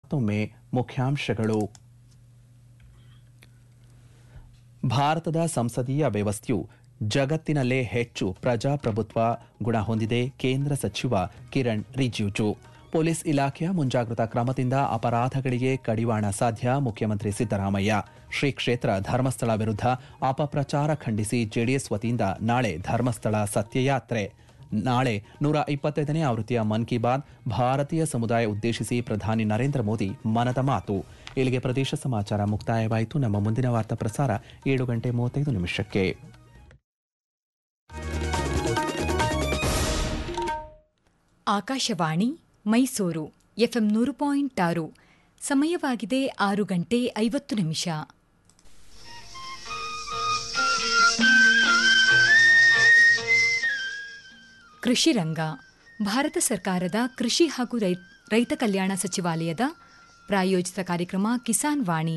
ಮತ್ತೊಮ್ಮೆ ಮುಖ್ಯಾಂಶಗಳು ಭಾರತದ ಸಂಸದೀಯ ವ್ಯವಸ್ಥೆಯು ಜಗತ್ತಿನಲ್ಲೇ ಹೆಚ್ಚು ಪ್ರಜಾಪ್ರಭುತ್ವ ಗುಣ ಹೊಂದಿದೆ ಕೇಂದ್ರ ಸಚಿವ ಕಿರಣ್ ರಿಜಿಜು ಪೊಲೀಸ್ ಇಲಾಖೆಯ ಮುಂಜಾಗ್ರತಾ ಕ್ರಮದಿಂದ ಅಪರಾಧಗಳಿಗೆ ಕಡಿವಾಣ ಸಾಧ್ಯ ಮುಖ್ಯಮಂತ್ರಿ ಸಿದ್ದರಾಮಯ್ಯ ಶ್ರೀ ಕ್ಷೇತ್ರ ಧರ್ಮಸ್ಥಳ ವಿರುದ್ಧ ಅಪಪ್ರಚಾರ ಖಂಡಿಸಿ ಜೆಡಿಎಸ್ ವತಿಯಿಂದ ನಾಳೆ ಧರ್ಮಸ್ಥಳ ಸತ್ಯಯಾತ್ರೆ ನಾಳೆ ನೂರ ಇಪ್ಪತ್ತೈದನೇ ಆವೃತ್ತಿಯ ಮನ್ ಕಿ ಬಾತ್ ಭಾರತೀಯ ಸಮುದಾಯ ಉದ್ದೇಶಿಸಿ ಪ್ರಧಾನಿ ನರೇಂದ್ರ ಮೋದಿ ಮನದ ಮಾತು ಇಲ್ಲಿಗೆ ಪ್ರದೇಶ ಸಮಾಚಾರ ಮುಕ್ತಾಯವಾಯಿತು ನಮ್ಮ ಮುಂದಿನ ವಾರ್ತಾ ಪ್ರಸಾರ ಏಳು ಗಂಟೆ ಮೂವತ್ತೈದು ನಿಮಿಷಕ್ಕೆ ಆಕಾಶವಾಣಿ ಮೈಸೂರು ಎಫ್ಎಂ ನೂರು ಪಾಯಿಂಟ್ ಆರು ಸಮಯವಾಗಿದೆ ಆರು ಗಂಟೆ ಐವತ್ತು ನಿಮಿಷ ಕೃಷಿ ರಂಗ ಭಾರತ ಸರ್ಕಾರದ ಕೃಷಿ ಹಾಗೂ ರೈ- ರೈತ ಕಲ್ಯಾಣ ಸಚಿವಾಲಯದ ಪ್ರಾಯೋಜಿತ ಕಾರ್ಯಕ್ರಮ ಕಿಸಾನ್ ವಾಣಿ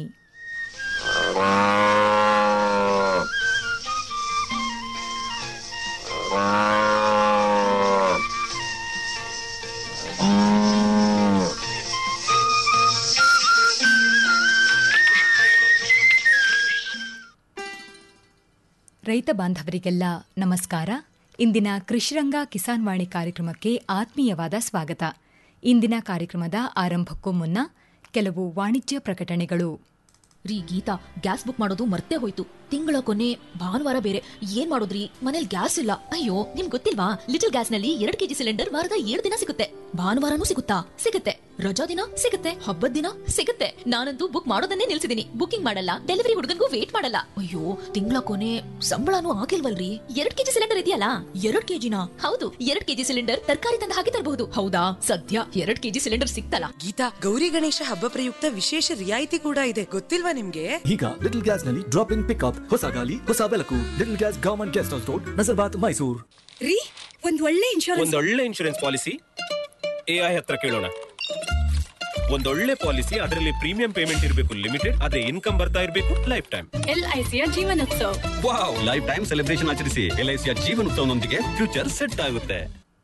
ರೈತ ಬಾಂಧವರಿಗೆಲ್ಲ ನಮಸ್ಕಾರ ಇಂದಿನ ಕೃಷಿರಂಗ ಕಿಸಾನ್ ವಾಣಿ ಕಾರ್ಯಕ್ರಮಕ್ಕೆ ಆತ್ಮೀಯವಾದ ಸ್ವಾಗತ ಇಂದಿನ ಕಾರ್ಯಕ್ರಮದ ಆರಂಭಕ್ಕೂ ಮುನ್ನ ಕೆಲವು ವಾಣಿಜ್ಯ ಪ್ರಕಟಣೆಗಳು ರೀ ಗೀತಾ ಗ್ಯಾಸ್ ಬುಕ್ ಮಾಡೋದು ಮರ್ತೇ ಹೋಯ್ತು ತಿಂಗಳ ಕೊನೆ ಭಾನುವಾರ ಬೇರೆ ಏನ್ ಮಾಡೋದ್ರಿ ಮನೇಲಿ ಗ್ಯಾಸ್ ಇಲ್ಲ ಅಯ್ಯೋ ನಿಮ್ ಗೊತ್ತಿಲ್ವಾ ಲಿಟಲ್ ಗ್ಯಾಸ್ ನಲ್ಲಿ ಎರಡ್ ಕೆಜಿ ಸಿಲಿಂಡರ್ ವಾರದ ಏಳು ದಿನ ಸಿಗುತ್ತೆ ಭಾನುವಾರನೂ ಸಿಗುತ್ತಾ ಸಿಗುತ್ತೆ ರಜಾ ದಿನ ಸಿಗುತ್ತೆ ಹಬ್ಬದ ದಿನ ಸಿಗುತ್ತೆ ನಾನಂತೂ ಬುಕ್ ಮಾಡೋದನ್ನೇ ನಿಲ್ಸಿದೀನಿ ಬುಕಿಂಗ್ ಮಾಡಲ್ಲ ಡೆಲಿವರಿ ಹುಡುಗನ್ಗೂ ವೇಟ್ ಮಾಡಲ್ಲ ಅಯ್ಯೋ ತಿಂಗಳ ಕೊನೆ ಸಂಬಳನೂ ಆಗಿಲ್ವಲ್ರಿ ಎರಡ್ ಕೆಜಿ ಸಿಲಿಂಡರ್ ಇದೆಯಲ್ಲ ಎರಡ್ ಕೆಜಿನ ಹೌದು ಎರಡ್ ಕೆಜಿ ಸಿಲಿಂಡರ್ ತರಕಾರಿ ತಂದ ಹಾಗೆ ತರಬಹುದು ಹೌದಾ ಸದ್ಯ ಎರಡ್ ಕೆಜಿ ಸಿಲಿಂಡರ್ ಸಿಕ್ತಲ್ಲ ಗೀತಾ ಗೌರಿ ಗಣೇಶ ಹಬ್ಬ ಪ್ರಯುಕ್ತ ವಿಶೇಷ ರಿಯಾಯಿತಿ ಕೂಡ ಇದೆ ಗೊತ್ತಿಲ್ವಾ ನಿಮ್ಗೆ ಈಗ ಲಿಟಲ್ ಗ್ಯಾಸ್ ನಲ್ಲಿ ಡ್ರಾಪ್ ಇನ್ ಪಿಕ್ಅಪ್ ಹೊಸ ಗಾಲಿ ಹೊಸ ಬೆಳಕು little gas government guest house road Nazarbad Mysuru ರೀ ಒಂದ್ ಒಳ್ಳೆ ಇನ್ಶೂರೆನ್ಸ್ ಒಂದೊಳ್ಳೆ ಇನ್ಶೂರೆನ್ಸ್ ಪಾಲಿಸಿ ಎಐ ಹತ್ರ ಕೇಳೋಣ ಒಂದೊಳ್ಳೆ ಪಾಲಿಸಿ ಅದರಲ್ಲಿ ಪ್ರೀಮಿಯಂ ಪೇಮೆಂಟ್ ಇರಬೇಕು ಲಿಮಿಟೆಡ್ ಅದೇ ಇನ್ಕಮ್ ಬರ್ತಾ ಇರಬೇಕು ಲೈಫ್ ಟೈಮ್ ಎಲ್ಐಸಿಯ ಜೀವನೋತ್ಸವ ವಾವ್ ಲೈಫ್ ಟೈಮ್ ಸೆಲೆಬ್ರೇಷನ್ ಆಚರಿಸಿ ಎಲ್ಐಸಿಯ ಜೀವನೋತ್ಸವನೊಂದಿಗೆ ಫ್ಯೂಚರ್ ಸೆಟ್ ಆಗುತ್ತೆ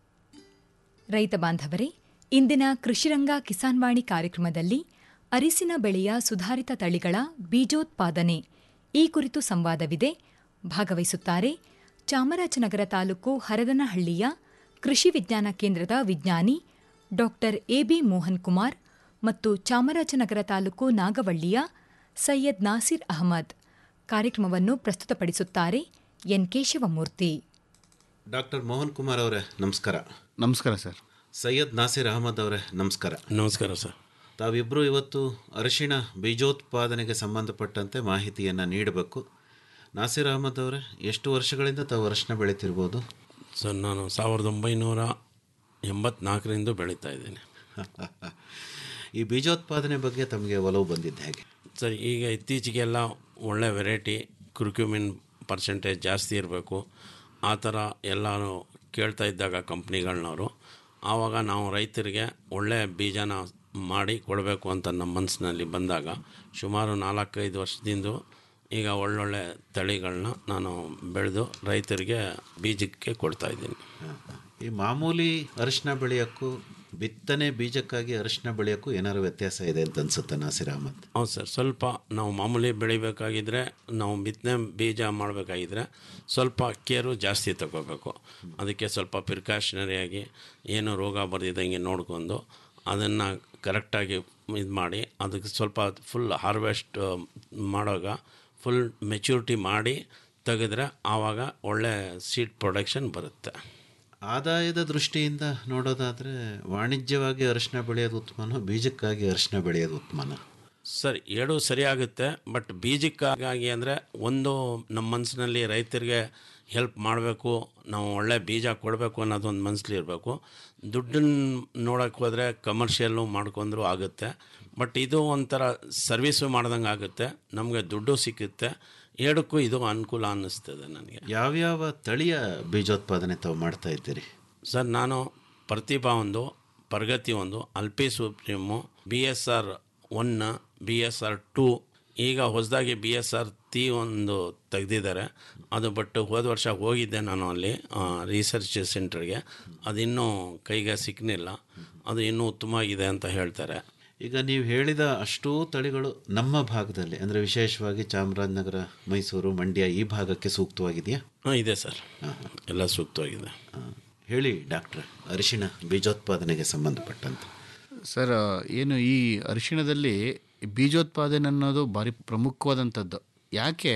ರೈತ ಬಾಂಧವರೇ ಇಂದಿನ ಕೃಷಿರಂಗ ಕಿಸಾನ್ ವಾಣಿ ಕಾರ್ಯಕ್ರಮದಲ್ಲಿ ಅರಿಸಿನ ಬೆಳೆಯ ಸುಧಾರಿತ ತಳಿಗಳ ಬೀಜೋತ್ಪಾದನೆ ಈ ಕುರಿತು ಸಂವಾದವಿದೆ ಭಾಗವಹಿಸುತ್ತಾರೆ ಚಾಮರಾಜನಗರ ತಾಲೂಕು ಹರದನಹಳ್ಳಿಯ ಕೃಷಿ ವಿಜ್ಞಾನ ಕೇಂದ್ರದ ವಿಜ್ಞಾನಿ ಡಾಕ್ಟರ್ ಎಬಿ ಮೋಹನ್ ಕುಮಾರ್ ಮತ್ತು ಚಾಮರಾಜನಗರ ತಾಲೂಕು ನಾಗವಳ್ಳಿಯ ಸೈಯದ್ ನಾಸಿರ್ ಅಹಮದ್ ಕಾರ್ಯಕ್ರಮವನ್ನು ಪ್ರಸ್ತುತಪಡಿಸುತ್ತಾರೆ ಎನ್ ಕೇಶವಮೂರ್ತಿ ಡಾಕ್ಟರ್ ಮೋಹನ್ ಕುಮಾರ್ ಅವರೇ ನಮಸ್ಕಾರ ನಮಸ್ಕಾರ ಸರ್ ಸೈಯದ್ ನಾಸಿರ್ ಅಹಮದ್ ಅವರೇ ನಮಸ್ಕಾರ ನಮಸ್ಕಾರ ಸರ್ ತಾವಿಬ್ಬರು ಇವತ್ತು ಅರಿಶಿಣ ಬೀಜೋತ್ಪಾದನೆಗೆ ಸಂಬಂಧಪಟ್ಟಂತೆ ಮಾಹಿತಿಯನ್ನು ನೀಡಬೇಕು ನಾಸಿರ್ ಅಹಮದ್ ಅವರೇ ಎಷ್ಟು ವರ್ಷಗಳಿಂದ ತಾವು ಅರಿಶಿಣ ಬೆಳೀತಿರ್ಬೋದು ಸರ್ ನಾನು ಸಾವಿರದ ಒಂಬೈನೂರ ಎಂಬತ್ನಾಲ್ಕರಿಂದ ಬೆಳೀತಾ ಇದ್ದೀನಿ ಈ ಬೀಜೋತ್ಪಾದನೆ ಬಗ್ಗೆ ತಮಗೆ ಒಲವು ಬಂದಿದ್ದು ಹೇಗೆ ಸರ್ ಈಗ ಇತ್ತೀಚೆಗೆಲ್ಲ ಒಳ್ಳೆ ವೆರೈಟಿ ಕುರ್ಕ್ಯೂಮಿನ್ ಪರ್ಸೆಂಟೇಜ್ ಜಾಸ್ತಿ ಇರಬೇಕು ಆ ಥರ ಎಲ್ಲರೂ ಕೇಳ್ತಾ ಇದ್ದಾಗ ಕಂಪ್ನಿಗಳನ್ನವರು ಆವಾಗ ನಾವು ರೈತರಿಗೆ ಒಳ್ಳೆ ಬೀಜನ ಮಾಡಿ ಕೊಡಬೇಕು ಅಂತ ನಮ್ಮ ಮನಸ್ಸಿನಲ್ಲಿ ಬಂದಾಗ ಸುಮಾರು ನಾಲ್ಕೈದು ವರ್ಷದಿಂದ ಈಗ ಒಳ್ಳೊಳ್ಳೆ ತಳಿಗಳನ್ನ ನಾನು ಬೆಳೆದು ರೈತರಿಗೆ ಬೀಜಕ್ಕೆ ಕೊಡ್ತಾ ಇದ್ದೀನಿ ಈ ಮಾಮೂಲಿ ಅರಿಶಿಣ ಬೆಳೆಯೋಕ್ಕೂ ಬಿತ್ತನೆ ಬೀಜಕ್ಕಾಗಿ ಅರಿಶಿಣ ಬೆಳೆಯೋಕ್ಕೂ ಏನಾದ್ರು ವ್ಯತ್ಯಾಸ ಇದೆ ಅಂತ ಅನ್ಸುತ್ತೆ ನಾಸಿರ್ ಅಹಮದ್ ಹೌದು ಸರ್ ಸ್ವಲ್ಪ ನಾವು ಮಾಮೂಲಿ ಬೆಳಿಬೇಕಾಗಿದ್ದರೆ ನಾವು ಬಿತ್ತನೆ ಬೀಜ ಮಾಡಬೇಕಾಗಿದ್ರೆ ಸ್ವಲ್ಪ ಕೇರು ಜಾಸ್ತಿ ತಗೋಬೇಕು ಅದಕ್ಕೆ ಸ್ವಲ್ಪ ಪ್ರಿಕಾಷನರಿಯಾಗಿ ಏನು ರೋಗ ಬರ್ದಿದ್ದಂಗೆ ನೋಡ್ಕೊಂಡು ಅದನ್ನು ಕರೆಕ್ಟಾಗಿ ಇದು ಮಾಡಿ ಅದಕ್ಕೆ ಸ್ವಲ್ಪ ಫುಲ್ ಹಾರ್ವೆಸ್ಟ್ ಮಾಡೋವಾಗ ಫುಲ್ ಮೆಚ್ಯೂರಿಟಿ ಮಾಡಿ ತೆಗೆದ್ರೆ ಆವಾಗ ಒಳ್ಳೆ ಸೀಡ್ ಪ್ರೊಡಕ್ಷನ್ ಬರುತ್ತೆ ಆದಾಯದ ದೃಷ್ಟಿಯಿಂದ ನೋಡೋದಾದರೆ ವಾಣಿಜ್ಯವಾಗಿ ಅರಿಶಿಣ ಬೆಳೆಯೋದು ಉತ್ತಮನೋ ಬೀಜಕ್ಕಾಗಿ ಅರಿಶಿಣ ಬೆಳೆಯೋದು ಉತ್ತಮನೋ ಸರ್ ಎರಡು ಸರಿಯಾಗುತ್ತೆ ಬಟ್ ಬೀಜಕ್ಕಾಗಿ ಅಂದರೆ ಒಂದು ನಮ್ಮ ಮನಸ್ಸಿನಲ್ಲಿ ರೈತರಿಗೆ ಹೆಲ್ಪ್ ಮಾಡಬೇಕು ನಾವು ಒಳ್ಳೆ ಬೀಜ ಕೊಡಬೇಕು ಅನ್ನೋದು ಒಂದು ಮನಸ್ಸಲ್ಲಿ ಇರಬೇಕು ದುಡ್ಡನ್ನು ನೋಡೋಕ್ಕೆ ಹೋದರೆ ಕಮರ್ಷಿಯಲ್ಲು ಮಾಡ್ಕೊಂಡ್ರೂ ಆಗುತ್ತೆ ಬಟ್ ಇದು ಒಂಥರ ಸರ್ವಿಸು ಮಾಡ್ದಂಗೆ ಆಗುತ್ತೆ ನಮಗೆ ದುಡ್ಡು ಸಿಕ್ಕುತ್ತೆ ಎರಡಕ್ಕೂ ಇದು ಅನುಕೂಲ ಅನ್ನಿಸ್ತದೆ ನನಗೆ ಯಾವ್ಯಾವ ತಳಿಯ ಬೀಜೋತ್ಪಾದನೆ ತಾವು ಮಾಡ್ತಾ ಇದ್ದೀರಿ ಸರ್ ನಾನು ಪ್ರತಿಭಾ ಒಂದು ಪ್ರಗತಿ ಒಂದು Alleppey supreme B S R one B S R two ಈಗ ಹೊಸದಾಗಿ ಬಿ ಎಸ್ ಆರ್ ತಿ ಒಂದು ತೆಗೆದಿದ್ದಾರೆ ಅದು ಬಟ್ ಹೋದ ವರ್ಷ ಹೋಗಿದ್ದೆ ನಾನು ಅಲ್ಲಿ ರಿಸರ್ಚ್ ಸೆಂಟ್ರಿಗೆ ಅದಿನ್ನೂ ಕೈಗೆ ಸಿಕ್ಕಲಿಲ್ಲ ಅದು ಇನ್ನೂ ಉತ್ತಮವಾಗಿದೆ ಅಂತ ಹೇಳ್ತಾರೆ ಈಗ ನೀವು ಹೇಳಿದ ಅಷ್ಟೂ ತಳಿಗಳು ನಮ್ಮ ಭಾಗದಲ್ಲಿ ಅಂದರೆ ವಿಶೇಷವಾಗಿ ಚಾಮರಾಜನಗರ ಮೈಸೂರು ಮಂಡ್ಯ ಈ ಭಾಗಕ್ಕೆ ಸೂಕ್ತವಾಗಿದೆಯಾ ಹಾಂ ಇದೆ ಸರ್ ಎಲ್ಲ ಸೂಕ್ತವಾಗಿದೆ ಆ, ಹೇಳಿ ಡಾಕ್ಟ್ರೆ ಅರಿಶಿಣ ಬೀಜೋತ್ಪಾದನೆಗೆ ಸಂಬಂಧಪಟ್ಟಂತೆ ಸರ್ ಏನು ಈ ಅರಿಶಿಣದಲ್ಲಿ ಬೀಜೋತ್ಪಾದನೆ ಅನ್ನೋದು ಭಾರಿ ಪ್ರಮುಖವಾದಂಥದ್ದು ಯಾಕೆ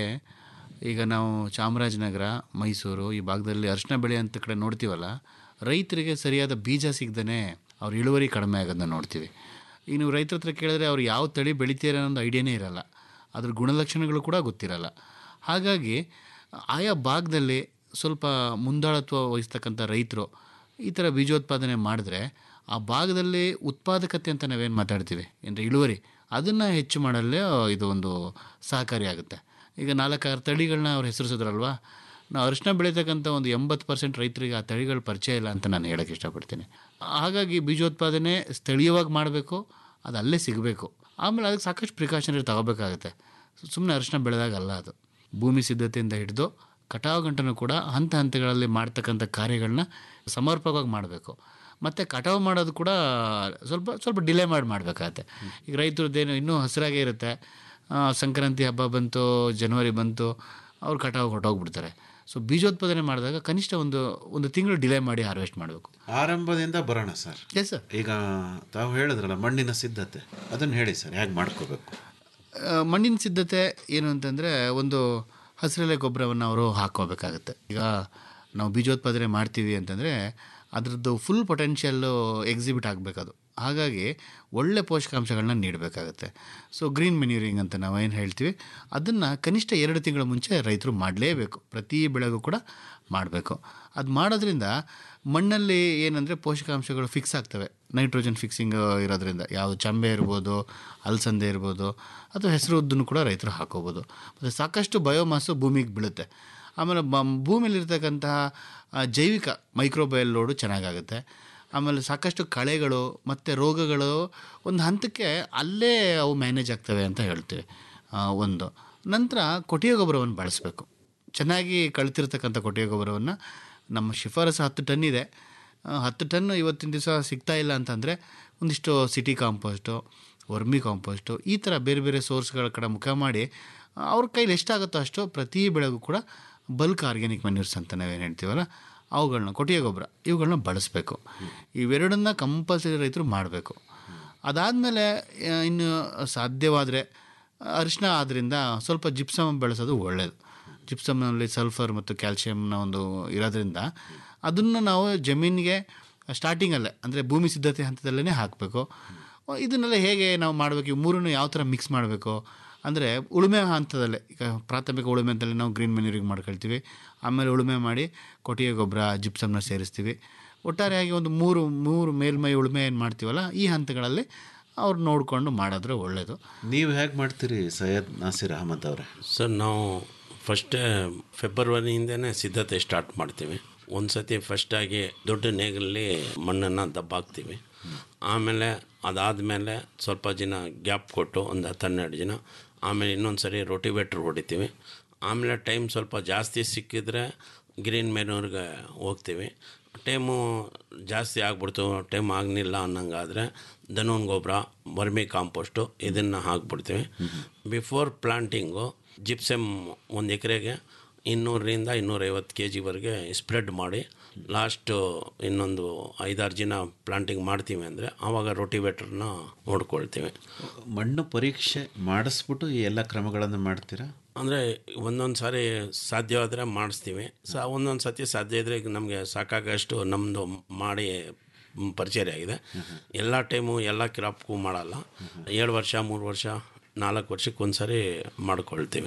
ಈಗ ನಾವು ಚಾಮರಾಜನಗರ ಮೈಸೂರು ಈ ಭಾಗದಲ್ಲಿ ಅರಿಶಿಣ ಬೆಳೆ ಅಂತ ಕಡೆ ನೋಡ್ತೀವಲ್ಲ ರೈತರಿಗೆ ಸರಿಯಾದ ಬೀಜ ಸಿಗದೇ ಅವ್ರ ಇಳುವರಿ ಕಡಿಮೆ ಆಗೋದನ್ನ ನೋಡ್ತೀವಿ ಈಗ ನೀವು ರೈತರ ಹತ್ರ ಕೇಳಿದ್ರೆ ಅವ್ರು ಯಾವ ತಳಿ ಬೆಳಿತೀರ ಅನ್ನೋದು ಐಡಿಯಾನೇ ಇರಲ್ಲ ಅದ್ರ ಗುಣಲಕ್ಷಣಗಳು ಕೂಡ ಗೊತ್ತಿರಲ್ಲ ಹಾಗಾಗಿ ಆಯಾ ಭಾಗದಲ್ಲಿ ಸ್ವಲ್ಪ ಮುಂದಾಳತ್ವ ವಹಿಸ್ತಕ್ಕಂಥ ರೈತರು ಈ ಥರ ಬೀಜೋತ್ಪಾದನೆ ಮಾಡಿದ್ರೆ ಆ ಭಾಗದಲ್ಲಿ ಉತ್ಪಾದಕತೆ ಅಂತ ನಾವೇನು ಮಾತಾಡ್ತೀವಿ ಅಂದರೆ ಇಳುವರಿ ಅದನ್ನು ಹೆಚ್ಚು ಮಾಡಲ್ಲೇ ಇದು ಒಂದು ಸಹಕಾರಿಯಾಗುತ್ತೆ ಈಗ ನಾಲ್ಕಾರು ತಳಿಗಳನ್ನ ಅವ್ರು ಹೆಸರಿಸಿದ್ರಲ್ವಾ ನಾವು ಅರಿಶಿನ ಬೆಳೀತಕ್ಕಂಥ ಒಂದು ಎಂಬತ್ತು ಪರ್ಸೆಂಟ್ ರೈತರಿಗೆ ಆ ತಳಿಗಳ ಪರಿಚಯ ಇಲ್ಲ ಅಂತ ನಾನು ಹೇಳೋಕ್ಕೆ ಇಷ್ಟಪಡ್ತೀನಿ ಹಾಗಾಗಿ ಬೀಜೋತ್ಪಾದನೆ ಸ್ಥಳೀಯವಾಗಿ ಮಾಡಬೇಕು ಅದು ಅಲ್ಲೇ ಸಿಗಬೇಕು ಆಮೇಲೆ ಅದಕ್ಕೆ ಸಾಕಷ್ಟು ಪ್ರಿಕಾಷನರಿ ತಗೋಬೇಕಾಗುತ್ತೆ ಸುಮ್ಮನೆ ಅರಿಶಿನ ಬೆಳೆದಾಗ ಅಲ್ಲ ಅದು ಭೂಮಿ ಸಿದ್ಧತೆಯಿಂದ ಹಿಡಿದು ಕಟಾವು ಗಂಟನೂ ಕೂಡ ಹಂತ ಹಂತಗಳಲ್ಲಿ ಮಾಡ್ತಕ್ಕಂಥ ಕಾರ್ಯಗಳನ್ನ ಸಮರ್ಪಕವಾಗಿ ಮಾಡಬೇಕು ಮತ್ತು ಕಟಾವು ಮಾಡೋದು ಕೂಡ ಸ್ವಲ್ಪ ಸ್ವಲ್ಪ ಡಿಲೇ ಮಾಡಿ ಮಾಡಬೇಕಾಗತ್ತೆ ಈಗ ರೈತರದ್ದೇನು ಇನ್ನೂ ಹಸಿರಾಗೇ ಇರುತ್ತೆ ಆ, ಸಂಕ್ರಾಂತಿ ಹಬ್ಬ ಬಂತು ಜನವರಿ ಬಂತು ಅವ್ರು ಕಟಾವು ಹೊಟ್ಟೋಗ್ಬಿಡ್ತಾರೆ ಸೊ ಬೀಜೋತ್ಪಾದನೆ ಮಾಡಿದಾಗ ಕನಿಷ್ಠ ಒಂದು ಒಂದು ತಿಂಗಳು ಡಿಲೇ ಮಾಡಿ ಹಾರ್ವೆಸ್ಟ್ ಮಾಡಬೇಕು ಆರಂಭದಿಂದ ಬರೋಣ ಸರ್ ಎಸ್ ಸರ್ ಈಗ ತಾವು ಹೇಳಿದ್ರಲ್ಲ ಮಣ್ಣಿನ ಸಿದ್ಧತೆ ಅದನ್ನು ಹೇಳಿ ಸರ್ ಹೇಗೆ ಮಾಡ್ಕೋಬೇಕು ಆ, ಮಣ್ಣಿನ ಸಿದ್ಧತೆ ಏನು ಅಂತಂದರೆ ಒಂದು ಹಸಿರೆಲೆ ಗೊಬ್ಬರವನ್ನು ಅವರು ಹಾಕ್ಕೋಬೇಕಾಗತ್ತೆ ಈಗ ನಾವು ಬೀಜೋತ್ಪಾದನೆ ಮಾಡ್ತೀವಿ ಅಂತಂದರೆ ಅದರದ್ದು ಫುಲ್ ಪೊಟೆನ್ಷಿಯಲ್ಲು ಎಕ್ಸಿಬಿಟ್ ಆಗಬೇಕದು ಹಾಗಾಗಿ ಒಳ್ಳೆ ಪೋಷಕಾಂಶಗಳನ್ನ ನೀಡಬೇಕಾಗತ್ತೆ ಸೊ ಗ್ರೀನ್ ಮೆನ್ಯೂರಿಂಗ್ ಅಂತ ನಾವು ಏನು ಹೇಳ್ತೀವಿ ಅದನ್ನು ಕನಿಷ್ಠ ಎರಡು ತಿಂಗಳ ಮುಂಚೆ ರೈತರು ಮಾಡಲೇಬೇಕು ಪ್ರತಿ ಬೆಳೆಗೂ ಕೂಡ ಮಾಡಬೇಕು ಅದು ಮಾಡೋದ್ರಿಂದ ಮಣ್ಣಲ್ಲಿ ಏನಂದರೆ ಪೋಷಕಾಂಶಗಳು ಫಿಕ್ಸ್ ಆಗ್ತವೆ ನೈಟ್ರೋಜನ್ ಫಿಕ್ಸಿಂಗ್ ಇರೋದ್ರಿಂದ ಯಾವುದು ಚಂಬೆ ಇರ್ಬೋದು ಅಲಸಂದೆ ಇರ್ಬೋದು ಅಥವಾ ಹೆಸರು ಉದ್ದನ್ನು ಕೂಡ ರೈತರು ಹಾಕೋಬೋದು ಮತ್ತು ಸಾಕಷ್ಟು ಬಯೋಮಾಸು ಭೂಮಿಗೆ ಬೀಳುತ್ತೆ ಆಮೇಲೆ ಬ ಭೂಮಿಯಲ್ಲಿರ್ತಕ್ಕಂತಹ ಆ, ಜೈವಿಕ ಮೈಕ್ರೋಬಯಲ್ ಲೋಡು ಚೆನ್ನಾಗಾಗುತ್ತೆ ಆಮೇಲೆ ಸಾಕಷ್ಟು ಕಳೆಗಳು ಮತ್ತು ರೋಗಗಳು ಒಂದು ಹಂತಕ್ಕೆ ಅಲ್ಲೇ ಅವು ಮ್ಯಾನೇಜ್ ಆಗ್ತವೆ ಅಂತ ಹೇಳ್ತೀವಿ ಆ, ಒಂದು ನಂತರ ಕೊಟ್ಟಿಗೆ ಗೊಬ್ಬರವನ್ನು ಬಳಸಬೇಕು ಚೆನ್ನಾಗಿ ಕಳ್ತಿರ್ತಕ್ಕಂಥ ಕೊಟ್ಟಿಗೆ ಗೊಬ್ಬರವನ್ನು ನಮ್ಮ ಶಿಫಾರಸು ಹತ್ತು ಟನ್ ಇದೆ ಆ, ಹತ್ತು ಟನ್ ಇವತ್ತಿನ ದಿವಸ ಸಿಗ್ತಾ ಇಲ್ಲ ಅಂತಂದರೆ ಒಂದಿಷ್ಟು ಸಿಟಿ ಕಾಂಪೋಸ್ಟು ವರ್ಮಿ ಕಾಂಪೋಸ್ಟು ಈ ಥರ ಬೇರೆ ಬೇರೆ ಸೋರ್ಸ್ಗಳ ಕಡೆ ಮುಖ ಮಾಡಿ ಆ, ಅವ್ರ ಕೈಲಿ ಎಷ್ಟಾಗುತ್ತೋ ಅಷ್ಟು ಪ್ರತಿ ಬೆಳೆಗೂ ಕೂಡ ಬಲ್ಕ್ ಆರ್ಗ್ಯಾನಿಕ್ ಮೆನ್ಯೂರ್ಸ್ ಅಂತ ನಾವೇನು ಹೇಳ್ತೀವಲ್ಲ ಅವುಗಳನ್ನ ಕೊಟ್ಟಿಗೆ ಗೊಬ್ಬರ ಇವುಗಳನ್ನ ಬಳಸಬೇಕು ಇವೆರಡನ್ನ ಕಂಪಲ್ಸರಿ ರೈತರು ಮಾಡಬೇಕು ಅದಾದಮೇಲೆ ಇನ್ನು ಸಾಧ್ಯವಾದರೆ ಅರಿಶಿನ ಆದ್ದರಿಂದ ಸ್ವಲ್ಪ ಜಿಪ್ಸಮ್ ಬೆಳೆಸೋದು ಒಳ್ಳೆಯದು ಜಿಪ್ಸಮ್ನಲ್ಲಿ ಸಲ್ಫರ್ ಮತ್ತು ಕ್ಯಾಲ್ಶಿಯಮ್ನ ಒಂದು ಇರೋದ್ರಿಂದ ಅದನ್ನು ನಾವು ಜಮೀನಿಗೆ ಸ್ಟಾರ್ಟಿಂಗಲ್ಲೇ ಅಂದರೆ ಭೂಮಿ ಸಿದ್ಧತೆ ಹಂತದಲ್ಲೇ ಹಾಕಬೇಕು ಇದನ್ನೆಲ್ಲ ಹೇಗೆ ನಾವು ಮಾಡಬೇಕು ಇವು ಮೂರನ್ನು ಯಾವ ಥರ ಮಿಕ್ಸ್ ಮಾಡಬೇಕು ಅಂದರೆ ಉಳುಮೆ ಹಂತದಲ್ಲೇ ಈಗ ಪ್ರಾಥಮಿಕ ಉಳುಮೆ ಅಂತಲೇ ನಾವು ಗ್ರೀನ್ ಮೆನ್ಯೂರಿಂಗ್ ಮಾಡ್ಕೊಳ್ತೀವಿ ಆಮೇಲೆ ಉಳುಮೆ ಮಾಡಿ ಕೊಟ್ಟಿಗೆ ಗೊಬ್ಬರ ಜಿಪ್ಸಮ್ನ ಸೇರಿಸ್ತೀವಿ ಒಟ್ಟಾರೆಯಾಗಿ ಒಂದು ಮೂರು ಮೂರು ಮೇಲ್ಮೈ ಉಳುಮೆ ಏನು ಮಾಡ್ತೀವಲ್ಲ ಈ ಹಂತಗಳಲ್ಲಿ ಅವ್ರು ನೋಡಿಕೊಂಡು ಮಾಡಿದ್ರೆ ಒಳ್ಳೆಯದು ನೀವು ಹೇಗೆ ಮಾಡ್ತೀರಿ ಸೈಯದ್ ನಾಸಿರ್ ಅಹಮದ್ ಅವರೇ ಸರ್ ನಾವು ಫಸ್ಟೇ ಫೆಬ್ರವರಿಯಿಂದನೇ ಸಿದ್ಧತೆ ಸ್ಟಾರ್ಟ್ ಮಾಡ್ತೀವಿ ಒಂದು ಸತಿ ಫಸ್ಟಾಗಿ ದೊಡ್ಡ ನೇಗಲ್ಲಿ ಮಣ್ಣನ್ನು ದಬ್ಬಾಕ್ತೀವಿ ಆಮೇಲೆ ಅದಾದಮೇಲೆ ಸ್ವಲ್ಪ ದಿನ ಗ್ಯಾಪ್ ಕೊಟ್ಟು ಒಂದು ಹತ್ತು ಹನ್ನೆರಡು ದಿನ ಆಮೇಲೆ ಇನ್ನೊಂದು ಸರಿ ರೋಟಿವೇಟ್ರ್ ಹೊಡಿತೀವಿ ಆಮೇಲೆ ಟೈಮ್ ಸ್ವಲ್ಪ ಜಾಸ್ತಿ ಸಿಕ್ಕಿದ್ರೆ ಗ್ರೀನ್ ಮೆನೂರ್ಗೆ ಹೋಗ್ತೀವಿ ಟೈಮು ಜಾಸ್ತಿ ಆಗ್ಬಿಡ್ತು ಟೈಮ್ ಆಗಲಿಲ್ಲ ಅನ್ನಂಗಾದರೆ ದನೂನ್ ಗೊಬ್ಬರ ವರ್ಮಿ ಕಾಂಪೋಸ್ಟು ಇದನ್ನು ಹಾಕ್ಬಿಡ್ತೀವಿ ಬಿಫೋರ್ ಪ್ಲಾಂಟಿಂಗು ಜಿಪ್ಸಮ್ ಒಂದು ಎಕರೆಗೆ ಇನ್ನೂರರಿಂದ ಇನ್ನೂರೈವತ್ತು ಕೆ ಜಿವರೆಗೆ ಸ್ಪ್ರೆಡ್ ಮಾಡಿ ಲಾಸ್ಟು ಇನ್ನೊಂದು ಐದಾರು ದಿನ ಪ್ಲಾಂಟಿಂಗ್ ಮಾಡ್ತೀವಿ ಅಂದರೆ ಆವಾಗ ರೋಟಿವೇಟ್ರನ್ನ ನೋಡ್ಕೊಳ್ತೀವಿ ಮಣ್ಣು ಪರೀಕ್ಷೆ ಮಾಡಿಸ್ಬಿಟ್ಟು ಈ ಎಲ್ಲ ಕ್ರಮಗಳನ್ನು ಮಾಡ್ತೀರಾ ಅಂದರೆ ಒಂದೊಂದು ಸಾರಿ ಸಾಧ್ಯವಾದರೆ ಮಾಡಿಸ್ತೀವಿ ಸ ಒಂದೊಂದು ಸತಿ ಸಾಧ್ಯ ಇದ್ದರೆ ನಮಗೆ ಸಾಕಾಗಷ್ಟು ನಮ್ಮದು ಮಾಡಿ ಮ್, ಪರಿಚಯ ಆಗಿದೆ ಎಲ್ಲ ಟೈಮು ಎಲ್ಲ ಕ್ರಾಪ್ಗೂ ಮಾಡಲ್ಲ ಏಳು ವರ್ಷ ಮೂರು ವರ್ಷ ನಾಲ್ಕು ವರ್ಷಕ್ಕೆ ಒಂದು ಸಾರಿ ಮಾಡ್ಕೊಳ್ತೀವಿ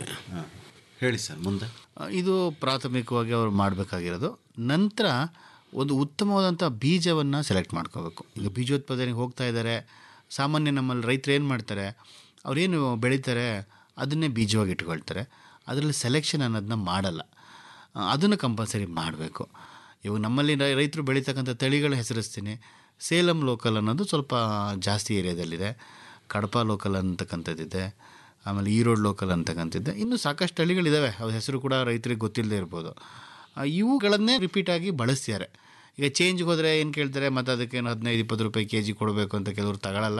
ಹೇಳಿ ಸರ್ ಮುಂದೆ ಆ, ಇದು ಪ್ರಾಥಮಿಕವಾಗಿ ಅವ್ರು ಮಾಡಬೇಕಾಗಿರೋದು ನಂತರ ಒಂದು ಉತ್ತಮವಾದಂಥ ಬೀಜವನ್ನು ಸೆಲೆಕ್ಟ್ ಮಾಡ್ಕೋಬೇಕು ಈಗ ಬೀಜೋತ್ಪಾದನೆಗೆ ಹೋಗ್ತಾ ಇದ್ದಾರೆ ಸಾಮಾನ್ಯ ನಮ್ಮಲ್ಲಿ ರೈತರು ಏನು ಮಾಡ್ತಾರೆ ಅವ್ರೇನು ಬೆಳೀತಾರೆ ಅದನ್ನೇ ಬೀಜವಾಗಿ ಇಟ್ಕೊಳ್ತಾರೆ ಅದರಲ್ಲಿ ಸೆಲೆಕ್ಷನ್ ಅನ್ನೋದನ್ನ ಮಾಡಲ್ಲ ಆ, ಅದನ್ನು ಕಂಪಲ್ಸರಿ ಮಾಡಬೇಕು ಇವಾಗ ನಮ್ಮಲ್ಲಿ ರೈ- ರೈತರು ಬೆಳೀತಕ್ಕಂಥ ತಳಿಗಳ ಹೆಸರಿಸ್ತೀನಿ ಸೇಲಂ ಲೋಕಲ್ ಅನ್ನೋದು ಸ್ವಲ್ಪ ಜಾಸ್ತಿ ಏರಿಯಾದಲ್ಲಿದೆ ಕಡಪ ಲೋಕಲ್ ಅಂತಕ್ಕಂಥದ್ದಿದೆ ಆಮೇಲೆ ಈರೋಡ್ ಲೋಕಲ್ ಅಂತಕ್ಕಂಥದ್ದೆ ಇನ್ನೂ ಸಾಕಷ್ಟು ತಳಿಗಳಿದ್ದಾವೆ ಅವು ಹೆಸರು ಕೂಡ ರೈತರಿಗೆ ಗೊತ್ತಿಲ್ಲದೆ ಇರ್ಬೋದು ಆ, ಇವುಗಳನ್ನೇ ರಿಪೀಟಾಗಿ ಬಳಸ್ತಾರೆ ಈಗ ಚೇಂಜ್ಗೆ ಹೋದರೆ ಏನು ಕೇಳ್ತಾರೆ ಮತ್ತು ಅದಕ್ಕೇನು ಹದಿನೈದು ಇಪ್ಪತ್ತು ರೂಪಾಯಿ ಕೆ ಜಿ ಕೊಡಬೇಕು ಅಂತ ಕೆಲವರು ತಗೊಳ್ಳಲ್ಲ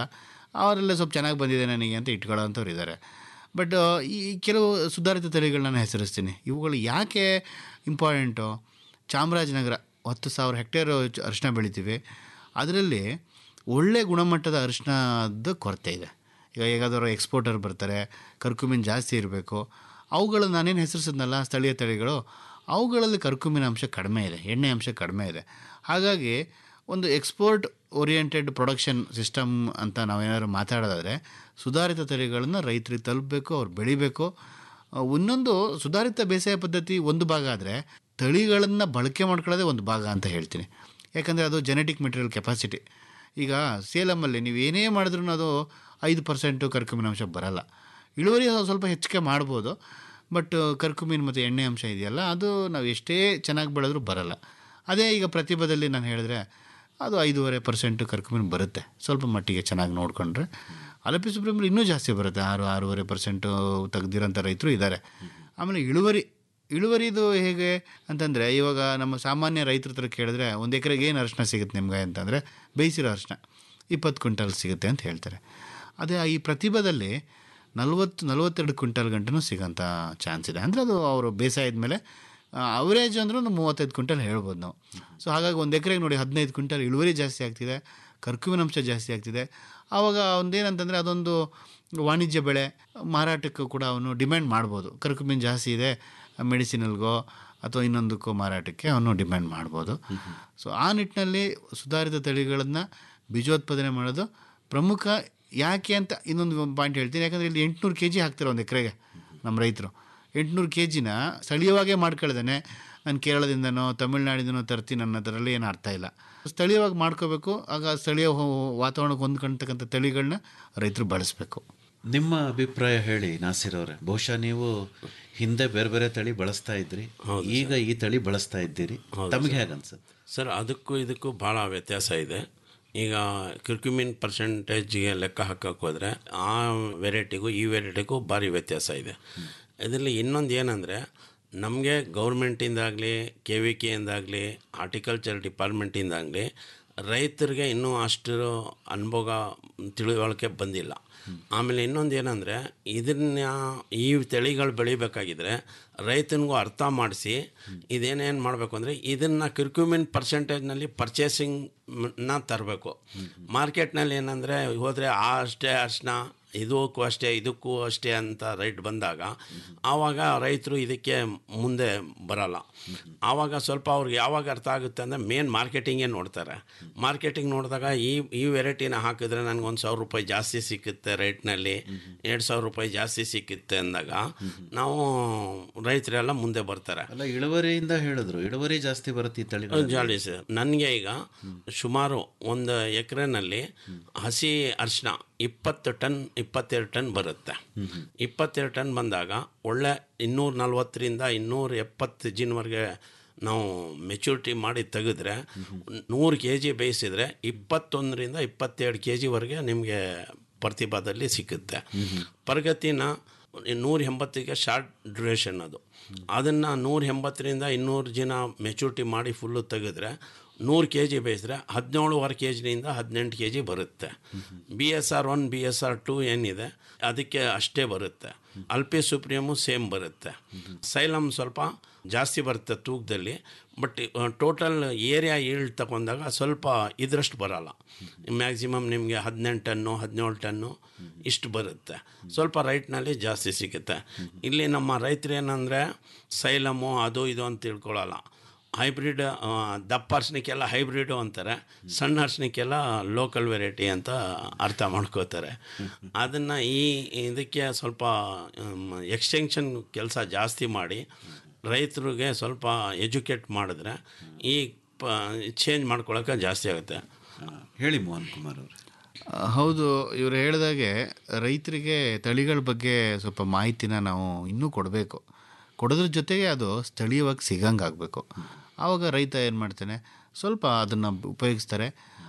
ಅವರೆಲ್ಲ ಸ್ವಲ್ಪ ಚೆನ್ನಾಗಿ ಬಂದಿದೆ ನನಗೆ ಅಂತ ಇಟ್ಕೊಳ್ಳೋಂಥವ್ರು ಇದ್ದಾರೆ ಬಟ್ ಈ ಕೆಲವು ಸುಧಾರಿತ ತಳಿಗಳನ್ನ ನಾನು ಹೆಸರಿಸ್ತೀನಿ ಇವುಗಳು ಯಾಕೆ ಇಂಪಾರ್ಟೆಂಟು ಚಾಮರಾಜನಗರ ಹತ್ತು ಸಾವಿರ ಹೆಕ್ಟೇರ್ ಅರಿಶಿನ ಬೆಳಿತೀವಿ ಅದರಲ್ಲಿ ಒಳ್ಳೆ ಗುಣಮಟ್ಟದ ಅರಿಶಿನದ ಕೊರತೆ ಇದೆ ಈಗ ಹೇಗಾದರೂ ಎಕ್ಸ್ಪೋರ್ಟರ್ ಬರ್ತಾರೆ ಕರ್ಕುಮಿನ್ ಜಾಸ್ತಿ ಇರಬೇಕು ಅವುಗಳು ನಾನೇನು ಹೆಸರಿಸಿದ್ನಲ್ಲ ಸ್ಥಳೀಯ ತಳಿಗಳು ಅವುಗಳಲ್ಲಿ ಕರ್ಕುಮಿನ ಅಂಶ ಕಡಿಮೆ ಇದೆ ಎಣ್ಣೆ ಅಂಶ ಕಡಿಮೆ ಇದೆ ಹಾಗಾಗಿ ಒಂದು ಎಕ್ಸ್ಪೋರ್ಟ್ ಓರಿಯೆಂಟೆಡ್ ಪ್ರೊಡಕ್ಷನ್ ಸಿಸ್ಟಮ್ ಅಂತ ನಾವೇನಾದ್ರು ಮಾತಾಡೋದಾದರೆ ಸುಧಾರಿತ ತಳಿಗಳನ್ನು ರೈತರಿಗೆ ತಲುಪಬೇಕು ಅವ್ರು ಬೆಳಿಬೇಕು ಆ, ಇನ್ನೊಂದು ಸುಧಾರಿತ ಬೇಸಾಯ ಪದ್ಧತಿ ಒಂದು ಭಾಗ ಆದರೆ ತಳಿಗಳನ್ನು ಬಳಕೆ ಮಾಡ್ಕೊಳ್ಳೋದೇ ಒಂದು ಭಾಗ ಅಂತ ಹೇಳ್ತೀನಿ ಯಾಕಂದರೆ ಅದು ಜೆನೆಟಿಕ್ ಮೆಟೀರಿಯಲ್ ಕೆಪಾಸಿಟಿ ಈಗ ಸೇಲಮಲ್ಲಿ ನೀವು ಏನೇ ಮಾಡಿದ್ರೂ ಅದು ಐದು ಪರ್ಸೆಂಟು ಕರ್ಕುಮಿನ ಅಂಶ ಬರಲ್ಲ ಇಳುವರಿ ಸ್ವಲ್ಪ ಹೆಚ್ಚಿಗೆ ಮಾಡ್ಬೋದು ಬಟ್ ಕರ್ಕುಮೀನು ಮತ್ತು ಎಣ್ಣೆ ಅಂಶ ಇದೆಯಲ್ಲ ಅದು ನಾವು ಎಷ್ಟೇ ಚೆನ್ನಾಗಿ ಬೆಳೆದ್ರೂ ಬರಲ್ಲ ಅದೇ ಈಗ ಪ್ರತಿಭದಲ್ಲಿ ನಾನು ಹೇಳಿದ್ರೆ ಅದು ಐದೂವರೆ ಪರ್ಸೆಂಟು ಕರ್ಕುಮೀನು ಬರುತ್ತೆ ಸ್ವಲ್ಪ ಮಟ್ಟಿಗೆ ಚೆನ್ನಾಗಿ ನೋಡಿಕೊಂಡ್ರೆ ಅಲಪಿ ಸುಬ್ರಹ್ಮಣ್ಯ ಇನ್ನೂ ಜಾಸ್ತಿ ಬರುತ್ತೆ ಆರು ಆರೂವರೆ ಪರ್ಸೆಂಟು ತೆಗ್ದಿರೋಂಥ ರೈತರು ಇದ್ದಾರೆ ಆಮೇಲೆ ಇಳುವರಿ ಇಳುವರಿದು ಹೇಗೆ ಅಂತಂದರೆ ಇವಾಗ ನಮ್ಮ ಸಾಮಾನ್ಯ ರೈತರ ಹತ್ರ ಕೇಳಿದ್ರೆ ಒಂದು ಎಕರೆಗೆ ಏನು ಅರಿಶಿನ ಸಿಗುತ್ತೆ ನಿಮ್ಗೆ ಅಂತಂದರೆ ಬೇಯಿಸಿರೋ ಅರಿಶಿನ ಇಪ್ಪತ್ತು ಕ್ವಿಂಟಲ್ ಸಿಗುತ್ತೆ ಅಂತ ಹೇಳ್ತಾರೆ ಅದೇ ಈ ಪ್ರತಿಭದಲ್ಲಿ ನಲ್ವತ್ತು ನಲ್ವತ್ತೆರಡು ಕ್ವಿಂಟಲ್ ಗಂಟನೂ ಸಿಗೋಂಥ ಚಾನ್ಸ್ ಇದೆ ಅಂದರೆ ಅದು ಅವರು ಬೇಸಾಯದ ಮೇಲೆ ಅವರೇಜ್ ಅಂದ್ರೆ ಒಂದು ಮೂವತ್ತೈದು ಕ್ವಿಂಟಲ್ ಹೇಳ್ಬೋದು ನಾವು ಸೊ ಹಾಗಾಗಿ ಒಂದು ಎಕರೆಗೆ ನೋಡಿ ಹದಿನೈದು ಕ್ವಿಂಟಲ್ ಇಳುವರಿ ಜಾಸ್ತಿ ಆಗ್ತಿದೆ ಕರ್ಕುವಿನ ಅಂಶ ಜಾಸ್ತಿ ಆಗ್ತಿದೆ ಆವಾಗ ಒಂದೇನಂತಂದರೆ ಅದೊಂದು ವಾಣಿಜ್ಯ ಬೆಳೆ ಮಾರಾಟಕ್ಕೂ ಕೂಡ ಅವನು ಡಿಮ್ಯಾಂಡ್ ಮಾಡ್ಬೋದು ಕರ್ಕುಮೀನು ಜಾಸ್ತಿ ಇದೆ ಮೆಡಿಸಿನಲ್ಗೋ ಅಥವಾ ಇನ್ನೊಂದಕ್ಕೋ ಮಾರಾಟಕ್ಕೆ ಅವನು ಡಿಮ್ಯಾಂಡ್ ಮಾಡ್ಬೋದು ಸೊ ಆ ನಿಟ್ಟಿನಲ್ಲಿ ಸುಧಾರಿತ ತಳಿಗಳನ್ನು ಬೀಜೋತ್ಪಾದನೆ ಮಾಡೋದು ಪ್ರಮುಖ ಯಾಕೆ ಅಂತ ಇನ್ನೊಂದು ಪಾಯಿಂಟ್ ಹೇಳ್ತೀನಿ ಯಾಕಂದರೆ ಇಲ್ಲಿ ಎಂಟುನೂರು ಕೆ ಜಿ ಹಾಕ್ತಾರೆ ಒಂದು ಎಕರೆಗೆ ನಮ್ಮ ರೈತರು ಎಂಟುನೂರು ಕೆ ಜಿನ ಸ್ಥಳೀಯವಾಗೇ ಮಾಡ್ಕೊಳ್ದೇನೆ ನಾನು ಕೇರಳದಿಂದನೋ ತಮಿಳ್ನಾಡಿಂದನೋ ತರ್ತೀನಿ ಅನ್ನೋದರಲ್ಲಿ ಏನು ಅರ್ಥ ಇಲ್ಲ ಸ್ಥಳೀಯವಾಗಿ ಮಾಡ್ಕೋಬೇಕು ಆಗ ಸ್ಥಳೀಯ ಹೋ- ವಾತಾವರಣಕ್ಕೆ ಹೊಂದ್ಕೊಳ್ತಕ್ಕಂಥ ತಳಿಗಳನ್ನ ರೈತರು ಬಳಸಬೇಕು ನಿಮ್ಮ ಅಭಿಪ್ರಾಯ ಹೇಳಿ ನಾಸಿರ್ ಅವರೇ ಬಹುಶಃ ನೀವು ಹಿಂದೆ ಬೇರೆ ಬೇರೆ ತಳಿ ಬಳಸ್ತಾ ಇದ್ರಿ ಈಗ ಈ ತಳಿ ಬಳಸ್ತಾ ಇದ್ದೀರಿ ತಮಗೆ ಹೇಗೆ ಅನ್ಸುತ್ತೆ ಸರ್ ಅದಕ್ಕೂ ಇದಕ್ಕೂ ಭಾಳ ವ್ಯತ್ಯಾಸ ಇದೆ ಈಗ ಕ್ರಿಕ್ಯುಮಿನ್ ಪರ್ಸೆಂಟೇಜ್ಗೆ ಲೆಕ್ಕ ಹಾಕಕ್ಕೆ ಹೋದರೆ ಆ ವೆರೈಟಿಗೂ ಈ ವೆರೈಟಿಗೂ ಭಾರಿ ವ್ಯತ್ಯಾಸ ಇದೆ ಇದರಲ್ಲಿ ಇನ್ನೊಂದು ಏನಂದರೆ ನಮಗೆ ಗೌರ್ಮೆಂಟಿಂದಾಗಲಿ ಕೆ ವಿ ಕೆಯಿಂದಾಗಲಿ ಹಾರ್ಟಿಕಲ್ಚರ್ ಡಿಪಾರ್ಟ್ಮೆಂಟಿಂದಾಗಲಿ ರೈತರಿಗೆ ಇನ್ನೂ ಅಷ್ಟು ಅನುಭವ ತಿಳುವಳಿಕೆ ಬಂದಿಲ್ಲ ಆಮೇಲೆ ಇನ್ನೊಂದು ಏನಂದರೆ ಇದನ್ನ ಈ ತಳಿಗಳು ಬೆಳಿಬೇಕಾಗಿದ್ರೆ ರೈತನಿಗೂ ಅರ್ಥ ಮಾಡಿಸಿ ಇದೇನೇನು ಮಾಡಬೇಕು ಅಂದರೆ ಇದನ್ನು ಕ್ರಿಕ್ಯೂಮಿನ್ ಪರ್ಸೆಂಟೇಜ್ನಲ್ಲಿ ಪರ್ಚೇಸಿಂಗ್ನ ತರಬೇಕು ಮಾರ್ಕೆಟ್ನಲ್ಲಿ ಏನಂದರೆ ಹೋದರೆ ಆ ಅಷ್ಟೇ ಅರ್ಶಿನ ಇದಕ್ಕೂ ಅಷ್ಟೇ ಇದಕ್ಕೂ ಅಷ್ಟೇ ಅಂತ ರೈಟ್ ಬಂದಾಗ ಆವಾಗ ರೈತರು ಇದಕ್ಕೆ ಮುಂದೆ ಬರಲ್ಲ ಆವಾಗ ಸ್ವಲ್ಪ ಅವ್ರಿಗೆ ಯಾವಾಗ ಅರ್ಥ ಆಗುತ್ತೆ ಅಂದರೆ ಮೇನ್ ಮಾರ್ಕೆಟಿಂಗೇ ನೋಡ್ತಾರೆ ಮಾರ್ಕೆಟಿಂಗ್ ನೋಡಿದಾಗ ಈ ಈ ವೆರೈಟಿನ ಹಾಕಿದ್ರೆ ನನಗೆ ಒಂದು ಸಾವಿರ ರೂಪಾಯಿ ಜಾಸ್ತಿ ಸಿಕ್ಕುತ್ತೆ ರೇಟ್ನಲ್ಲಿ ಎರಡು ಸಾವಿರ ರೂಪಾಯಿ ಜಾಸ್ತಿ ಸಿಕ್ಕುತ್ತೆ ಅಂದಾಗ ನಾವು ರೈತರೆಲ್ಲ ಮುಂದೆ ಬರ್ತಾರೆ ಅಲ್ಲ ಇಳುವರಿಯಿಂದ ಹೇಳಿದ್ರು ಇಳುವರಿ ಜಾಸ್ತಿ ಬರುತ್ತೆ ಈ ತಳಿ ಜಾಲಿ ಸರ್ ನನಗೆ ಈಗ ಸುಮಾರು ಒಂದು ಎಕರೆನಲ್ಲಿ ಹಸಿ ಅರಿಶಿನ ಇಪ್ಪತ್ತು ಟನ್ ಇಪ್ಪತ್ತೆರಡು ಟನ್ ಬರುತ್ತೆ ಇಪ್ಪತ್ತೆರಡು ಟನ್ ಬಂದಾಗ ಒಳ್ಳೆ ಇನ್ನೂರ ನಲ್ವತ್ತರಿಂದ ಇನ್ನೂರ ಎಪ್ಪತ್ತು ಜಿನ್ವರೆಗೆ ನಾವು ಮೆಚುರಿಟಿ ಮಾಡಿ ತೆಗೆದ್ರೆ ನೂರು ಕೆ ಜಿ ಬೇಯಿಸಿದ್ರೆ ಇಪ್ಪತ್ತೊಂದರಿಂದ ಇಪ್ಪತ್ತೆರಡು ಕೆ ಜಿವರೆಗೆ ನಿಮಗೆ ಪ್ರತಿಭಾದಲ್ಲಿ ಸಿಕ್ಕುತ್ತೆ ಪ್ರಗತಿನ ನೂರ ಎಂಬತ್ತಿಗೆ ಶಾರ್ಟ್ ಡ್ಯೂರೇಷನ್ ಅದು ಅದನ್ನು ನೂರ ಎಂಬತ್ತರಿಂದ ಇನ್ನೂರು ಜನ ಮೆಚುರಿಟಿ ಮಾಡಿ ಫುಲ್ಲು ತೆಗೆದ್ರೆ ನೂರು ಕೆ ಜಿ ಬೇಯಿಸಿದ್ರೆ ಹದಿನೇಳುವರೆ ಕೆ ಜಿನಿಂದ ಹದಿನೆಂಟು ಕೆ ಜಿ ಬರುತ್ತೆ B S R one B S R two ಏನಿದೆ ಅದಕ್ಕೆ ಅಷ್ಟೇ ಬರುತ್ತೆ ಅಲ್ಪಿ ಸುಪ್ರೀಮು ಸೇಮ್ ಬರುತ್ತೆ ಸೈಲಮ್ ಸ್ವಲ್ಪ ಜಾಸ್ತಿ ಬರುತ್ತೆ ತೂಕದಲ್ಲಿ ಬಟ್ ಟೋಟಲ್ ಏರಿಯಾ ಈಲ್ಡ್ ತಗೊಂಡಾಗ ಸ್ವಲ್ಪ ಇದರಷ್ಟು ಬರಲ್ಲ ಮ್ಯಾಕ್ಸಿಮಮ್ ನಿಮಗೆ ಹದಿನೆಂಟು ಟನ್ನು ಹದಿನೇಳು ಟನ್ನು ಇಷ್ಟು ಬರುತ್ತೆ ಸ್ವಲ್ಪ ರೈಟ್ನಲ್ಲಿ ಜಾಸ್ತಿ ಸಿಗುತ್ತೆ ಇಲ್ಲಿ ನಮ್ಮ ರೈತರು ಏನಂದರೆ ಸೈಲಮು ಅದು ಇದು ಅಂತ ತಿಳ್ಕೊಳ್ಳಲ್ಲ ಹೈಬ್ರಿಡ್ ದಪ್ಪ ಅರ್ಶನಕ್ಕೆಲ್ಲ ಹೈಬ್ರಿಡು ಅಂತಾರೆ ಸಣ್ಣ ಅರ್ಶನಕ್ಕೆಲ್ಲ ಲೋಕಲ್ ವೆರೈಟಿ ಅಂತ ಅರ್ಥ ಮಾಡ್ಕೋತಾರೆ ಅದನ್ನು ಈ ಇದಕ್ಕೆ ಸ್ವಲ್ಪ ಎಕ್ಸ್ಟೆನ್ಷನ್ ಕೆಲಸ ಜಾಸ್ತಿ ಮಾಡಿ ರೈತರಿಗೆ ಸ್ವಲ್ಪ ಎಜುಕೇಟ್ ಮಾಡಿದ್ರೆ ಈ ಪ ಚೇಂಜ್ ಮಾಡ್ಕೊಳ್ಳೋಕೆ ಜಾಸ್ತಿ ಆಗುತ್ತೆ ಹೇಳಿ ಮೋಹನ್ ಕುಮಾರ್ ಅವರು ಆ, ಹೌದು ಇವರು ಹೇಳಿದಾಗೆ ರೈತರಿಗೆ ತಳಿಗಳ ಬಗ್ಗೆ ಸ್ವಲ್ಪ ಮಾಹಿತಿನ ನಾವು ಇನ್ನೂ ಕೊಡಬೇಕು ಕೊಡೋದ್ರ ಜೊತೆಗೆ ಅದು ಸ್ಥಳೀಯವಾಗಿ ಸಿಗಂಗೆ ಆಗಬೇಕು ಆವಾಗ ರೈತ ಏನು ಮಾಡ್ತಾನೆ ಸ್ವಲ್ಪ ಅದನ್ನು ಉಪಯೋಗಿಸ್ತಾರೆ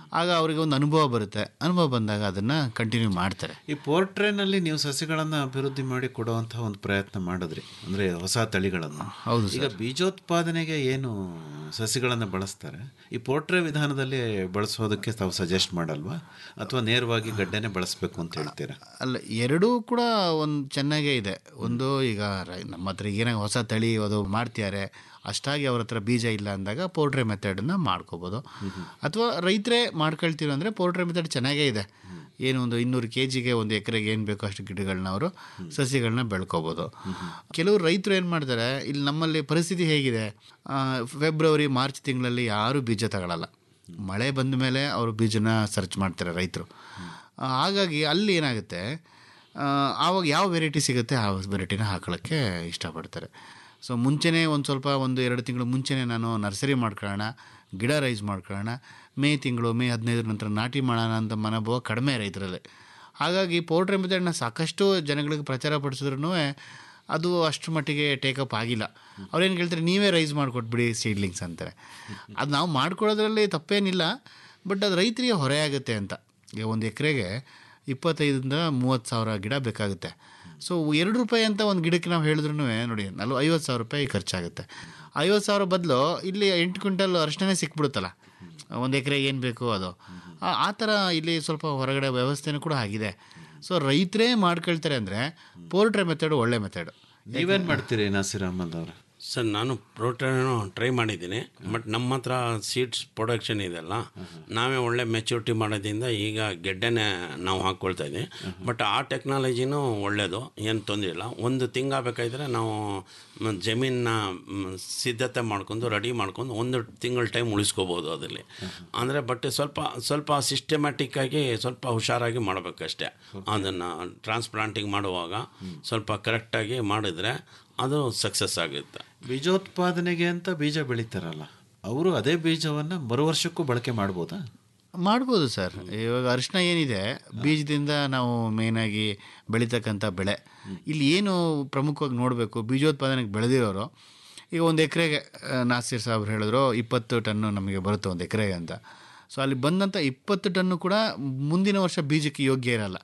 ಆಗ ಅವರಿಗೆ ಒಂದು ಅನುಭವ ಬರುತ್ತೆ ಅನುಭವ ಬಂದಾಗ ಅದನ್ನು ಕಂಟಿನ್ಯೂ ಮಾಡ್ತಾರೆ ಈ ಪೋರ್ಟ್ರೇನಲ್ಲಿ ನೀವು ಸಸಿಗಳನ್ನು ಅಭಿವೃದ್ಧಿ ಮಾಡಿ ಕೊಡುವಂತಹ ಒಂದು ಪ್ರಯತ್ನ ಮಾಡಿದ್ರಿ ಅಂದರೆ ಹೊಸ ತಳಿಗಳನ್ನು ಹೌದು ಈಗ ಬೀಜೋತ್ಪಾದನೆಗೆ ಏನು ಸಸಿಗಳನ್ನು ಬಳಸ್ತಾರೆ ಈ ಪೋರ್ಟ್ರೇ ವಿಧಾನದಲ್ಲಿ ಬಳಸೋದಕ್ಕೆ ತಾವು ಸಜೆಸ್ಟ್ ಮಾಡಲ್ವಾ ಅಥವಾ ನೇರವಾಗಿ ಗಡ್ಡೆನೇ ಬಳಸಬೇಕು ಅಂತ ಹೇಳ್ತೀರಾ ಅಲ್ಲ ಎರಡೂ ಕೂಡ ಒಂದು ಚೆನ್ನಾಗೇ ಇದೆ ಒಂದು ಈಗ ರೈ- ನಮ್ಮ ಹತ್ರ ಏನೋ ಹೊಸ ತಳಿ ಅದು ಮಾಡ್ತಿದ್ದಾರೆ ಅಷ್ಟಾಗಿ ಅವ್ರ ಹತ್ರ ಬೀಜ ಇಲ್ಲ ಅಂದಾಗ ಪೋಲ್ಟ್ರಿ ಮೆಥಡನ್ನ ಮಾಡ್ಕೋಬೋದು ಅಥವಾ ರೈತರೇ ಮಾಡ್ಕೊಳ್ತೀವಿ ಅಂದರೆ ಪೋಲ್ಟ್ರಿ ಮೆಥಡ್ ಚೆನ್ನಾಗೇ ಇದೆ ಏನು ಒಂದು ಇನ್ನೂರು ಕೆ ಜಿಗೆ ಒಂದು ಎಕರೆಗೆ ಏನು ಬೇಕೋ ಅಷ್ಟು ಗಿಡಗಳನ್ನ ಅವರು ಸಸಿಗಳನ್ನ ಬೆಳ್ಕೋಬೋದು ಕೆಲವು ರೈತರು ಏನು ಮಾಡ್ತಾರೆ ಇಲ್ಲಿ ನಮ್ಮಲ್ಲಿ ಪರಿಸ್ಥಿತಿ ಹೇಗಿದೆ ಆ, ಫೆಬ್ರವರಿ ಮಾರ್ಚ್ ತಿಂಗಳಲ್ಲಿ ಯಾರೂ ಬೀಜ ತಗೊಳ್ಳಲ್ಲ ಮಳೆ ಬಂದ ಮೇಲೆ ಅವರು ಬೀಜನ ಸರ್ಚ್ ಮಾಡ್ತಾರೆ ರೈತರು ಆ, ಹಾಗಾಗಿ ಅಲ್ಲಿ ಏನಾಗುತ್ತೆ ಆ, ಆವಾಗ ಯಾವ ವೆರೈಟಿ ಸಿಗುತ್ತೆ ಆ ವೆರೈಟಿನ ಹಾಕೊಳ್ಳೋಕ್ಕೆ ಇಷ್ಟಪಡ್ತಾರೆ ಸೊ ಮುಂಚೆನೇ ಒಂದು ಸ್ವಲ್ಪ ಒಂದು ಎರಡು ತಿಂಗಳು ಮುಂಚೆನೇ ನಾನು ನರ್ಸರಿ ಮಾಡ್ಕೊಳ್ಳೋಣ ಗಿಡ ರೈಸ್ ಮಾಡ್ಕೊಳ್ಳೋಣ ಮೇ ತಿಂಗಳು ಮೇ ಹದಿನೈದರ ನಂತರ ನಾಟಿ ಮಾಡೋಣ ಅಂತ ಮನೋಭಾವ ಕಡಿಮೆ ರೈತರಲ್ಲಿ ಹಾಗಾಗಿ ಪೌಲ್ಟ್ರಿ ಮೆಥಡ್ನ ಸಾಕಷ್ಟು ಜನಗಳಿಗೆ ಪ್ರಚಾರ ಪಡಿಸಿದ್ರೂ ಅದು ಅಷ್ಟು ಮಟ್ಟಿಗೆ ಟೇಕಪ್ ಆಗಿಲ್ಲ ಅವ್ರೇನು ಕೇಳ್ತಾರೆ ನೀವೇ ರೈಸ್ ಮಾಡಿಕೊಟ್ಬಿಡಿ ಸೀಡ್ಲಿಂಗ್ಸ್ ಅಂತಾರೆ ಅದು ನಾವು ಮಾಡ್ಕೊಳ್ಳೋದ್ರಲ್ಲಿ ತಪ್ಪೇನಿಲ್ಲ ಬಟ್ ಅದು ರೈತರಿಗೆ ಹೊರೆ ಆಗುತ್ತೆ ಅಂತ ಈಗ ಒಂದು ಎಕರೆಗೆ ಇಪ್ಪತ್ತೈದರಿಂದ ಮೂವತ್ತು ಸಾವಿರ ಗಿಡ ಬೇಕಾಗುತ್ತೆ ಸೊ ಎರಡು ರೂಪಾಯಿ ಅಂತ ಒಂದು ಗಿಡಕ್ಕೆ ನಾವು ಹೇಳಿದ್ರು ನೋಡಿ ನಲ್ವ ಐವತ್ತು ಸಾವಿರ ರೂಪಾಯಿ ಖರ್ಚಾಗುತ್ತೆ ಐವತ್ತು ಸಾವಿರ ಬದಲು ಇಲ್ಲಿ ಎಂಟು ಕ್ವಿಂಟಲ್ ಅರಿಶಿಣನೇ ಸಿಕ್ಬಿಡುತ್ತಲ್ಲ ಒಂದು ಎಕರೆ ಏನು ಬೇಕು ಅದು ಆ- ಆ ಥರ ಇಲ್ಲಿ ಸ್ವಲ್ಪ ಹೊರಗಡೆ ವ್ಯವಸ್ಥೆನೂ ಕೂಡ ಆಗಿದೆ ಸೊ ರೈತರೇ ಮಾಡ್ಕೊಳ್ತಾರೆ ಅಂದರೆ ಪೋಲ್ಟ್ರಿ ಮೆಥಡ್ ಒಳ್ಳೆ ಮೆಥಡ್ ನೀವೇನು ಮಾಡ್ತೀರಿ ನಾಸಿರ್ ಅಹಮದ್ ಅವರ ಸರ್ ನಾನು ಪ್ರೋಟೀನು ಟ್ರೈ ಮಾಡಿದ್ದೀನಿ ಬಟ್ ನಮ್ಮ ಹತ್ರ ಸೀಡ್ಸ್ ಪ್ರೊಡಕ್ಷನ್ ಇದೆಲ್ಲ ನಾವೇ ಒಳ್ಳೆ ಮೆಚುರಿಟಿ ಮಾಡೋದ್ರಿಂದ ಈಗ ಗೆಡ್ಡೆನೇ ನಾವು ಹಾಕ್ಕೊಳ್ತಾ ಇದ್ದೀವಿ ಬಟ್ ಆ ಟೆಕ್ನಾಲಜಿನೂ ಒಳ್ಳೆಯದು ಏನು ತೊಂದರೆ ಇಲ್ಲ ಒಂದು ತಿಂಗಾಗಬೇಕಾದ್ರೆ ನಾವು ಮ್, ಜಮೀನನ್ನ ಮ್, ಸಿದ್ಧತೆ ಮಾಡ್ಕೊಂಡು ರೆಡಿ ಮಾಡ್ಕೊಂಡು ಒಂದು ತಿಂಗಳ ಟೈಮ್ ಉಳಿಸ್ಕೋಬೋದು ಅದರಲ್ಲಿ ಅಂದರೆ ಬಟ್ ಸ್ವಲ್ಪ ಸ್ವಲ್ಪ ಸಿಸ್ಟಮ್ಯಾಟಿಕ್ ಆಗಿ ಸ್ವಲ್ಪ ಹುಷಾರಾಗಿ ಮಾಡಬೇಕಷ್ಟೇ ಅದನ್ನು ಟ್ರಾನ್ಸ್ಪ್ಲಾಂಟಿಂಗ್ ಮಾಡುವಾಗ ಸ್ವಲ್ಪ ಕರೆಕ್ಟಾಗಿ ಮಾಡಿದ್ರೆ ಅದು ಸಕ್ಸಸ್ ಆಗುತ್ತೆ ಬೀಜೋತ್ಪಾದನೆಗೆ ಅಂತ ಬೀಜ ಬೆಳೀತಾರಲ್ಲ ಅವರು ಅದೇ ಬೀಜವನ್ನು ಮರು ವರ್ಷಕ್ಕೂ ಬಳಕೆ ಮಾಡ್ಬೋದಾ ಮಾಡ್ಬೋದು ಸರ್ ಇವಾಗ ಅರಿಶಿನ ಏನಿದೆ ಬೀಜದಿಂದ ನಾವು ಮೇಯ್ನಾಗಿ ಬೆಳೀತಕ್ಕಂಥ ಬೆಳೆ ಇಲ್ಲಿ ಏನು ಪ್ರಮುಖವಾಗಿ ನೋಡಬೇಕು ಬೀಜೋತ್ಪಾದನೆಗೆ ಬೆಳೆದಿರೋರು ಈಗ ಒಂದು ಎಕರೆಗೆ ನಾಸಿರ್ ಸಾಬ್ರು ಹೇಳಿದ್ರು ಇಪ್ಪತ್ತು ಟನ್ನು ನಮಗೆ ಬರುತ್ತೆ ಒಂದು ಎಕರೆಗೆ ಅಂತ ಸೊ ಅಲ್ಲಿ ಬಂದಂಥ ಇಪ್ಪತ್ತು ಟನ್ನು ಕೂಡ ಮುಂದಿನ ವರ್ಷ ಬೀಜಕ್ಕೆ ಯೋಗ್ಯ ಇರಲ್ಲ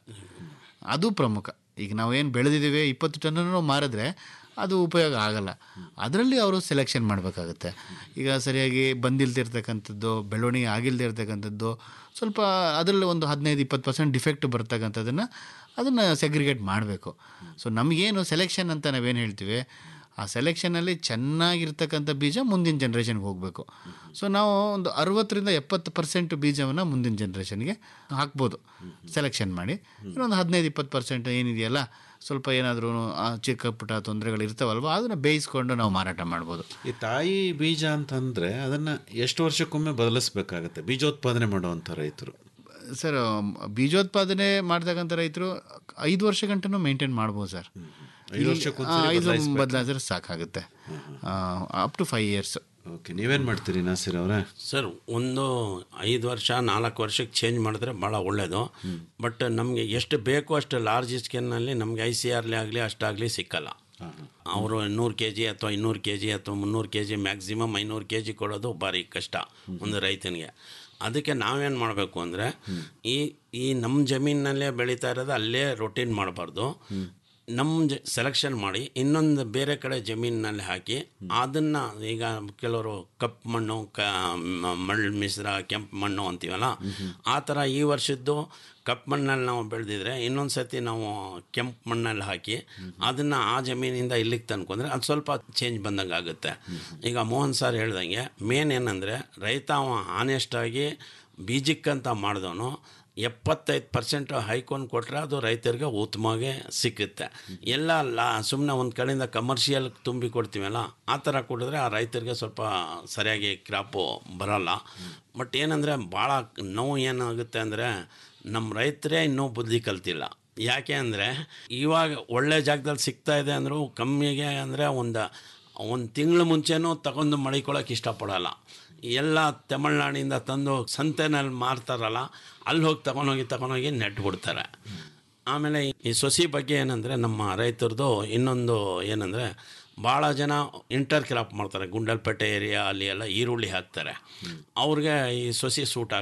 ಅದು ಪ್ರಮುಖ ಈಗ ನಾವು ಏನು ಬೆಳೆದಿದ್ದೀವಿ ಇಪ್ಪತ್ತು ಟನ್ನನ್ನು ಮಾರಿದ್ರೆ ಅದು ಉಪಯೋಗ ಆಗಲ್ಲ ಅದರಲ್ಲಿ ಅವರು ಸೆಲೆಕ್ಷನ್ ಮಾಡಬೇಕಾಗುತ್ತೆ ಈಗ ಸರಿಯಾಗಿ ಬಂದಿಲ್ದಿರ್ತಕ್ಕಂಥದ್ದು ಬೆಳವಣಿಗೆ ಆಗಿಲ್ಲದೆ ಇರ್ತಕ್ಕಂಥದ್ದು ಸ್ವಲ್ಪ ಅದರಲ್ಲಿ ಒಂದು ಹದಿನೈದು ಇಪ್ಪತ್ತು ಪರ್ಸೆಂಟ್ ಡಿಫೆಕ್ಟ್ ಬರ್ತಕ್ಕಂಥದ್ದನ್ನು ಅದನ್ನು ಸೆಗ್ರಿಗೇಟ್ ಮಾಡಬೇಕು ಸೊ ನಮಗೇನು ಸೆಲೆಕ್ಷನ್ ಅಂತ ನಾವೇನು ಹೇಳ್ತೀವಿ ಆ ಸೆಲೆಕ್ಷನಲ್ಲಿ ಚೆನ್ನಾಗಿರ್ತಕ್ಕಂಥ ಬೀಜ ಮುಂದಿನ ಜನ್ರೇಷನ್ಗೆ ಹೋಗಬೇಕು ಸೊ ನಾವು ಒಂದು ಅರವತ್ತರಿಂದ ಎಪ್ಪತ್ತು ಪರ್ಸೆಂಟ್ ಬೀಜವನ್ನು ಮುಂದಿನ ಜನ್ರೇಷನ್ಗೆ ಹಾಕ್ಬೋದು ಸೆಲೆಕ್ಷನ್ ಮಾಡಿ ಇನ್ನೊಂದು ಹದಿನೈದು ಇಪ್ಪತ್ತು ಪರ್ಸೆಂಟ್ ಏನಿದೆಯಲ್ಲ ಸ್ವಲ್ಪ ಏನಾದರೂ ಚಿಕ್ಕ ಪುಟ್ಟ ತೊಂದರೆಗಳು ಇರ್ತಾವಲ್ವ ಅದನ್ನು ಬೇಯಿಸ್ಕೊಂಡು ನಾವು ಮಾರಾಟ ಮಾಡ್ಬೋದು ಈ ತಾಯಿ ಬೀಜ ಅಂತಂದರೆ ಅದನ್ನು ಎಷ್ಟು ವರ್ಷಕ್ಕೊಮ್ಮೆ ಬದಲಿಸ್ಬೇಕಾಗತ್ತೆ ಬೀಜೋತ್ಪಾದನೆ ಮಾಡುವಂಥ ರೈತರು ಸರ್ ಬೀಜೋತ್ಪಾದನೆ ಮಾಡ್ತಕ್ಕಂಥ ರೈತರು ಐದು ವರ್ಷ ಗಂಟನೂ ಮೇಂಟೈನ್ ಮಾಡ್ಬೋದು ಸರ್ ಐದು ವರ್ಷಕ್ಕೊಂದ್ಸರಿ ಐದು ಬದಲಾಯಿಸ್ಬೇಕಾ? ಬದಲಾಯಿಸಿದ್ರೆ ಸಾಕಾಗುತ್ತೆ up to five years okay ನೀವೇನು ಮಾಡ್ತೀರಿ ನಾಸಿರ್ ಅವರೇ ಸರ್ ಒಂದು ಐದು ವರ್ಷ ನಾಲ್ಕು ವರ್ಷಕ್ಕೆ ಚೇಂಜ್ ಮಾಡಿದ್ರೆ ಭಾಳ ಒಳ್ಳೆಯದು ಬಟ್ ನಮಗೆ ಎಷ್ಟು ಬೇಕು ಅಷ್ಟು ಲಾರ್ಜ್ ಸ್ಕೇಲ್ನಲ್ಲಿ ನಮಗೆ ಐ ಸಿ ಆರ್ಲಿ ಆಗಲಿ ಅಷ್ಟಾಗಲಿ ಸಿಕ್ಕಲ್ಲ ಅವರು ನೂರು ಕೆ ಜಿ ಅಥವಾ ಇನ್ನೂರು ಕೆ ಜಿ ಅಥವಾ ಮುನ್ನೂರು ಕೆ ಜಿ ಮ್ಯಾಕ್ಸಿಮಮ್ ಐನೂರು ಕೆ ಜಿ ಕೊಡೋದು ಭಾರಿ ಕಷ್ಟ ಒಂದು ರೈತನಿಗೆ ಅದಕ್ಕೆ ನಾವೇನು ಮಾಡಬೇಕು ಅಂದರೆ ಈ ಈ ನಮ್ಮ ಜಮೀನಲ್ಲೇ ಬೆಳೀತಾ ಇರೋದು ಅಲ್ಲೇ ರೊಟೀನ್ ಮಾಡಬಾರ್ದು ನಮ್ಮ ಜ ಸೆಲೆಕ್ಷನ್ ಮಾಡಿ ಇನ್ನೊಂದು ಬೇರೆ ಕಡೆ ಜಮೀನಿನಲ್ಲಿ ಹಾಕಿ ಅದನ್ನು ಈಗ ಕೆಲವರು ಕಪ್ಪು ಮಣ್ಣು ಕ ಮ- ಮಳ್ಳು ಮಿಶ್ರ ಕೆಂಪು ಮಣ್ಣು ಅಂತೀವಲ್ಲ ಆ ಥರ ಈ ವರ್ಷದ್ದು ಕಪ್ಪು ಮಣ್ಣಲ್ಲಿ ನಾವು ಬೆಳೆದಿದ್ರೆ ಇನ್ನೊಂದು ಸತಿ ನಾವು ಕೆಂಪು ಮಣ್ಣಲ್ಲಿ ಹಾಕಿ ಅದನ್ನು ಆ ಜಮೀನಿಂದ ಇಲ್ಲಿಗೆ ತಂದ್ಕೊಂಡ್ರೆ ಅದು ಸ್ವಲ್ಪ ಚೇಂಜ್ ಬಂದಂಗೆ ಆಗುತ್ತೆ ಈಗ ಮೋಹನ್ ಸರ್ ಹೇಳ್ದಂಗೆ ಮೇನ್ ಏನಂದರೆ ರೈತ ಅವ ಆನೆಸ್ಟಾಗಿ ಬೀಜಕ್ಕಂತ ಮಾಡಿದವನು ಎಪ್ಪತ್ತೈದು ಪರ್ಸೆಂಟ್ ಹೈಕೊಂಡು ಕೊಟ್ಟರೆ ಅದು ರೈತರಿಗೆ ಉತ್ತಮವಾಗಿ ಸಿಕ್ಕುತ್ತೆ ಎಲ್ಲ ಲಾ ಸುಮ್ಮನೆ ಒಂದು ಕಡೆಯಿಂದ ಕಮರ್ಷಿಯಲ್ ತುಂಬಿ ಕೊಡ್ತೀವಲ್ಲ ಆ ಥರ ಕೊಡಿದ್ರೆ ಆ ರೈತರಿಗೆ ಸ್ವಲ್ಪ ಸರಿಯಾಗಿ ಕ್ರಾಪು ಬರಲ್ಲ ಬಟ್ ಏನಂದರೆ ಭಾಳ ನೋವು ಏನಾಗುತ್ತೆ ಅಂದರೆ ನಮ್ಮ ರೈತರೇ ಇನ್ನೂ ಬುದ್ಧಿ ಕಲ್ತಿಲ್ಲ ಯಾಕೆ ಅಂದರೆ ಇವಾಗ ಒಳ್ಳೆ ಜಾಗದಲ್ಲಿ ಸಿಗ್ತಾ ಇದೆ ಅಂದರೂ ಕಮ್ಮಿಗೆ ಅಂದರೆ ಒಂದು ಒಂದು ತಿಂಗಳು ಮುಂಚೆನೂ ತಗೊಂಡು ಮಡಿಕೊಳ್ಳೋಕೆ ಇಷ್ಟಪಡಲ್ಲ ಎಲ್ಲ ತಮಿಳ್ನಾಡಿಂದ ತಂದು ಸಂತೆನಲ್ಲಿ ಮಾರ್ತಾರಲ್ಲ ಅಲ್ಲಿ ಹೋಗಿ ತಗೊಂಡೋಗಿ ತಗೊಂಡೋಗಿ ನೆಟ್ ಬಿಡ್ತಾರೆ ಆಮೇಲೆ ಈ ಸೊಸಿ ಬಗ್ಗೆ ಏನಂದರೆ ನಮ್ಮ ರೈತರದು ಇನ್ನೊಂದು ಏನಂದರೆ ಭಾಳ ಜನ ಇಂಟರ್ ಕ್ರಾಪ್ ಮಾಡ್ತಾರೆ ಗುಂಡಲ್ಪೇಟೆ ಏರಿಯಾ ಅಲ್ಲಿ ಎಲ್ಲ ಈರುಳ್ಳಿ ಹಾಕ್ತಾರೆ ಅವ್ರಿಗೆ ಈ ಸೊಸಿ ಸೂಟ್ ಆಗಲ್ಲ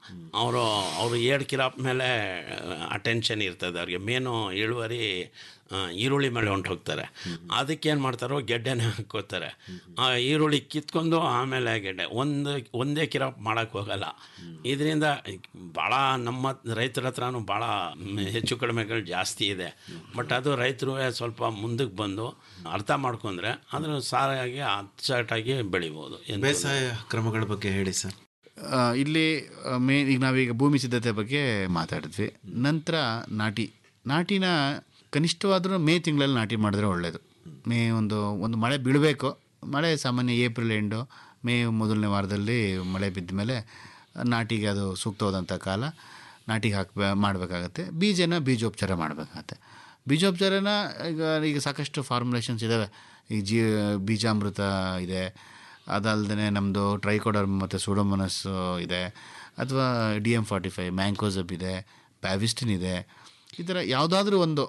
ಅವರು ಅವರು ಏಳು ಕಿರಾಪ್ ಮೇಲೆ ಅಟೆನ್ಷನ್ ಇರ್ತದೆ ಅವ್ರಿಗೆ ಮೇನು ಇಳುವರಿ ಆ, ಈರುಳ್ಳಿ ಮೇಲೆ ಹೊಂಟು ಹೋಗ್ತಾರೆ ಅದಕ್ಕೆ ಏನು ಮಾಡ್ತಾರೋ ಗೆಡ್ಡೆನೇ ಹಾಕೋತಾರೆ ಆ ಈರುಳ್ಳಿ ಕಿತ್ಕೊಂಡು ಆಮೇಲೆ ಗೆಡ್ಡೆ ಒಂದು ಒಂದೇ ಕಿರಾಪ್ ಮಾಡೋಕ್ಕೆ ಹೋಗಲ್ಲ ಇದರಿಂದ ಭಾಳ ನಮ್ಮ ರೈತರ ಹತ್ರನೂ ಭಾಳ ಹೆಚ್ಚು ಕಡಿಮೆಗಳು ಜಾಸ್ತಿ ಇದೆ ಬಟ್ ಅದು ರೈತರು ಸ್ವಲ್ಪ ಮುಂದಕ್ಕೆ ಬಂದು ಅರ್ಥ ಮಾಡ್ಕೊಂಡ್ರೆ ಅದನ್ನು ಸಾರಾಗಿ ಅಚ್ಚುಕಟ್ಟಾಗಿ ಬೆಳಿಬೋದು ಏನು ಬೇಸಾಯ ಕ್ರಮಗಳ ಬಗ್ಗೆ ಹೇಳಿ ಸರ್ ಆ, ಇಲ್ಲಿ ಮೇನ್ ಈಗ ನಾವೀಗ ಭೂಮಿ ಸಿದ್ಧತೆ ಬಗ್ಗೆ ಮಾತಾಡಿದ್ವಿ ನಂತರ ನಾಟಿ ನಾಟಿನ ಕನಿಷ್ಠವಾದರೂ ಮೇ ತಿಂಗಳಲ್ಲಿ ನಾಟಿ ಮಾಡಿದ್ರೆ ಒಳ್ಳೆಯದು ಮೇ ಒಂದು ಒಂದು ಮಳೆ ಬೀಳಬೇಕು ಮಳೆ ಸಾಮಾನ್ಯ ಏಪ್ರಿಲ್ ಎಂಡು ಮೇ ಮೊದಲನೇ ವಾರದಲ್ಲಿ ಮಳೆ ಬಿದ್ದ ಮೇಲೆ ನಾಟಿಗೆ ಅದು ಸೂಕ್ತವಾದಂಥ ಕಾಲ ನಾಟಿಗೆ ಹಾಕಿ ಮಾಡಬೇಕಾಗತ್ತೆ ಬೀಜನ ಬೀಜೋಪಚಾರ ಮಾಡಬೇಕಾಗತ್ತೆ ಬೀಜೋಪಚಾರನ ಈಗ ಈಗ ಸಾಕಷ್ಟು ಫಾರ್ಮುಲೇಷನ್ಸ್ ಇದ್ದಾವೆ ಈ ಜೀ ಬೀಜಾಮೃತ ಇದೆ ಅದಲ್ಲದೆ ನಮ್ಮದು ಟ್ರೈಕೋಡರ್ಮ್ ಮತ್ತು ಸೂಡೋಮೊನಸ್ ಇದೆ ಅಥವಾ D M forty five mancozeb ಇದೆ ಪ್ಯಾವಿಸ್ಟಿನ್ ಇದೆ ಈ ಥರ ಯಾವುದಾದ್ರೂ ಒಂದು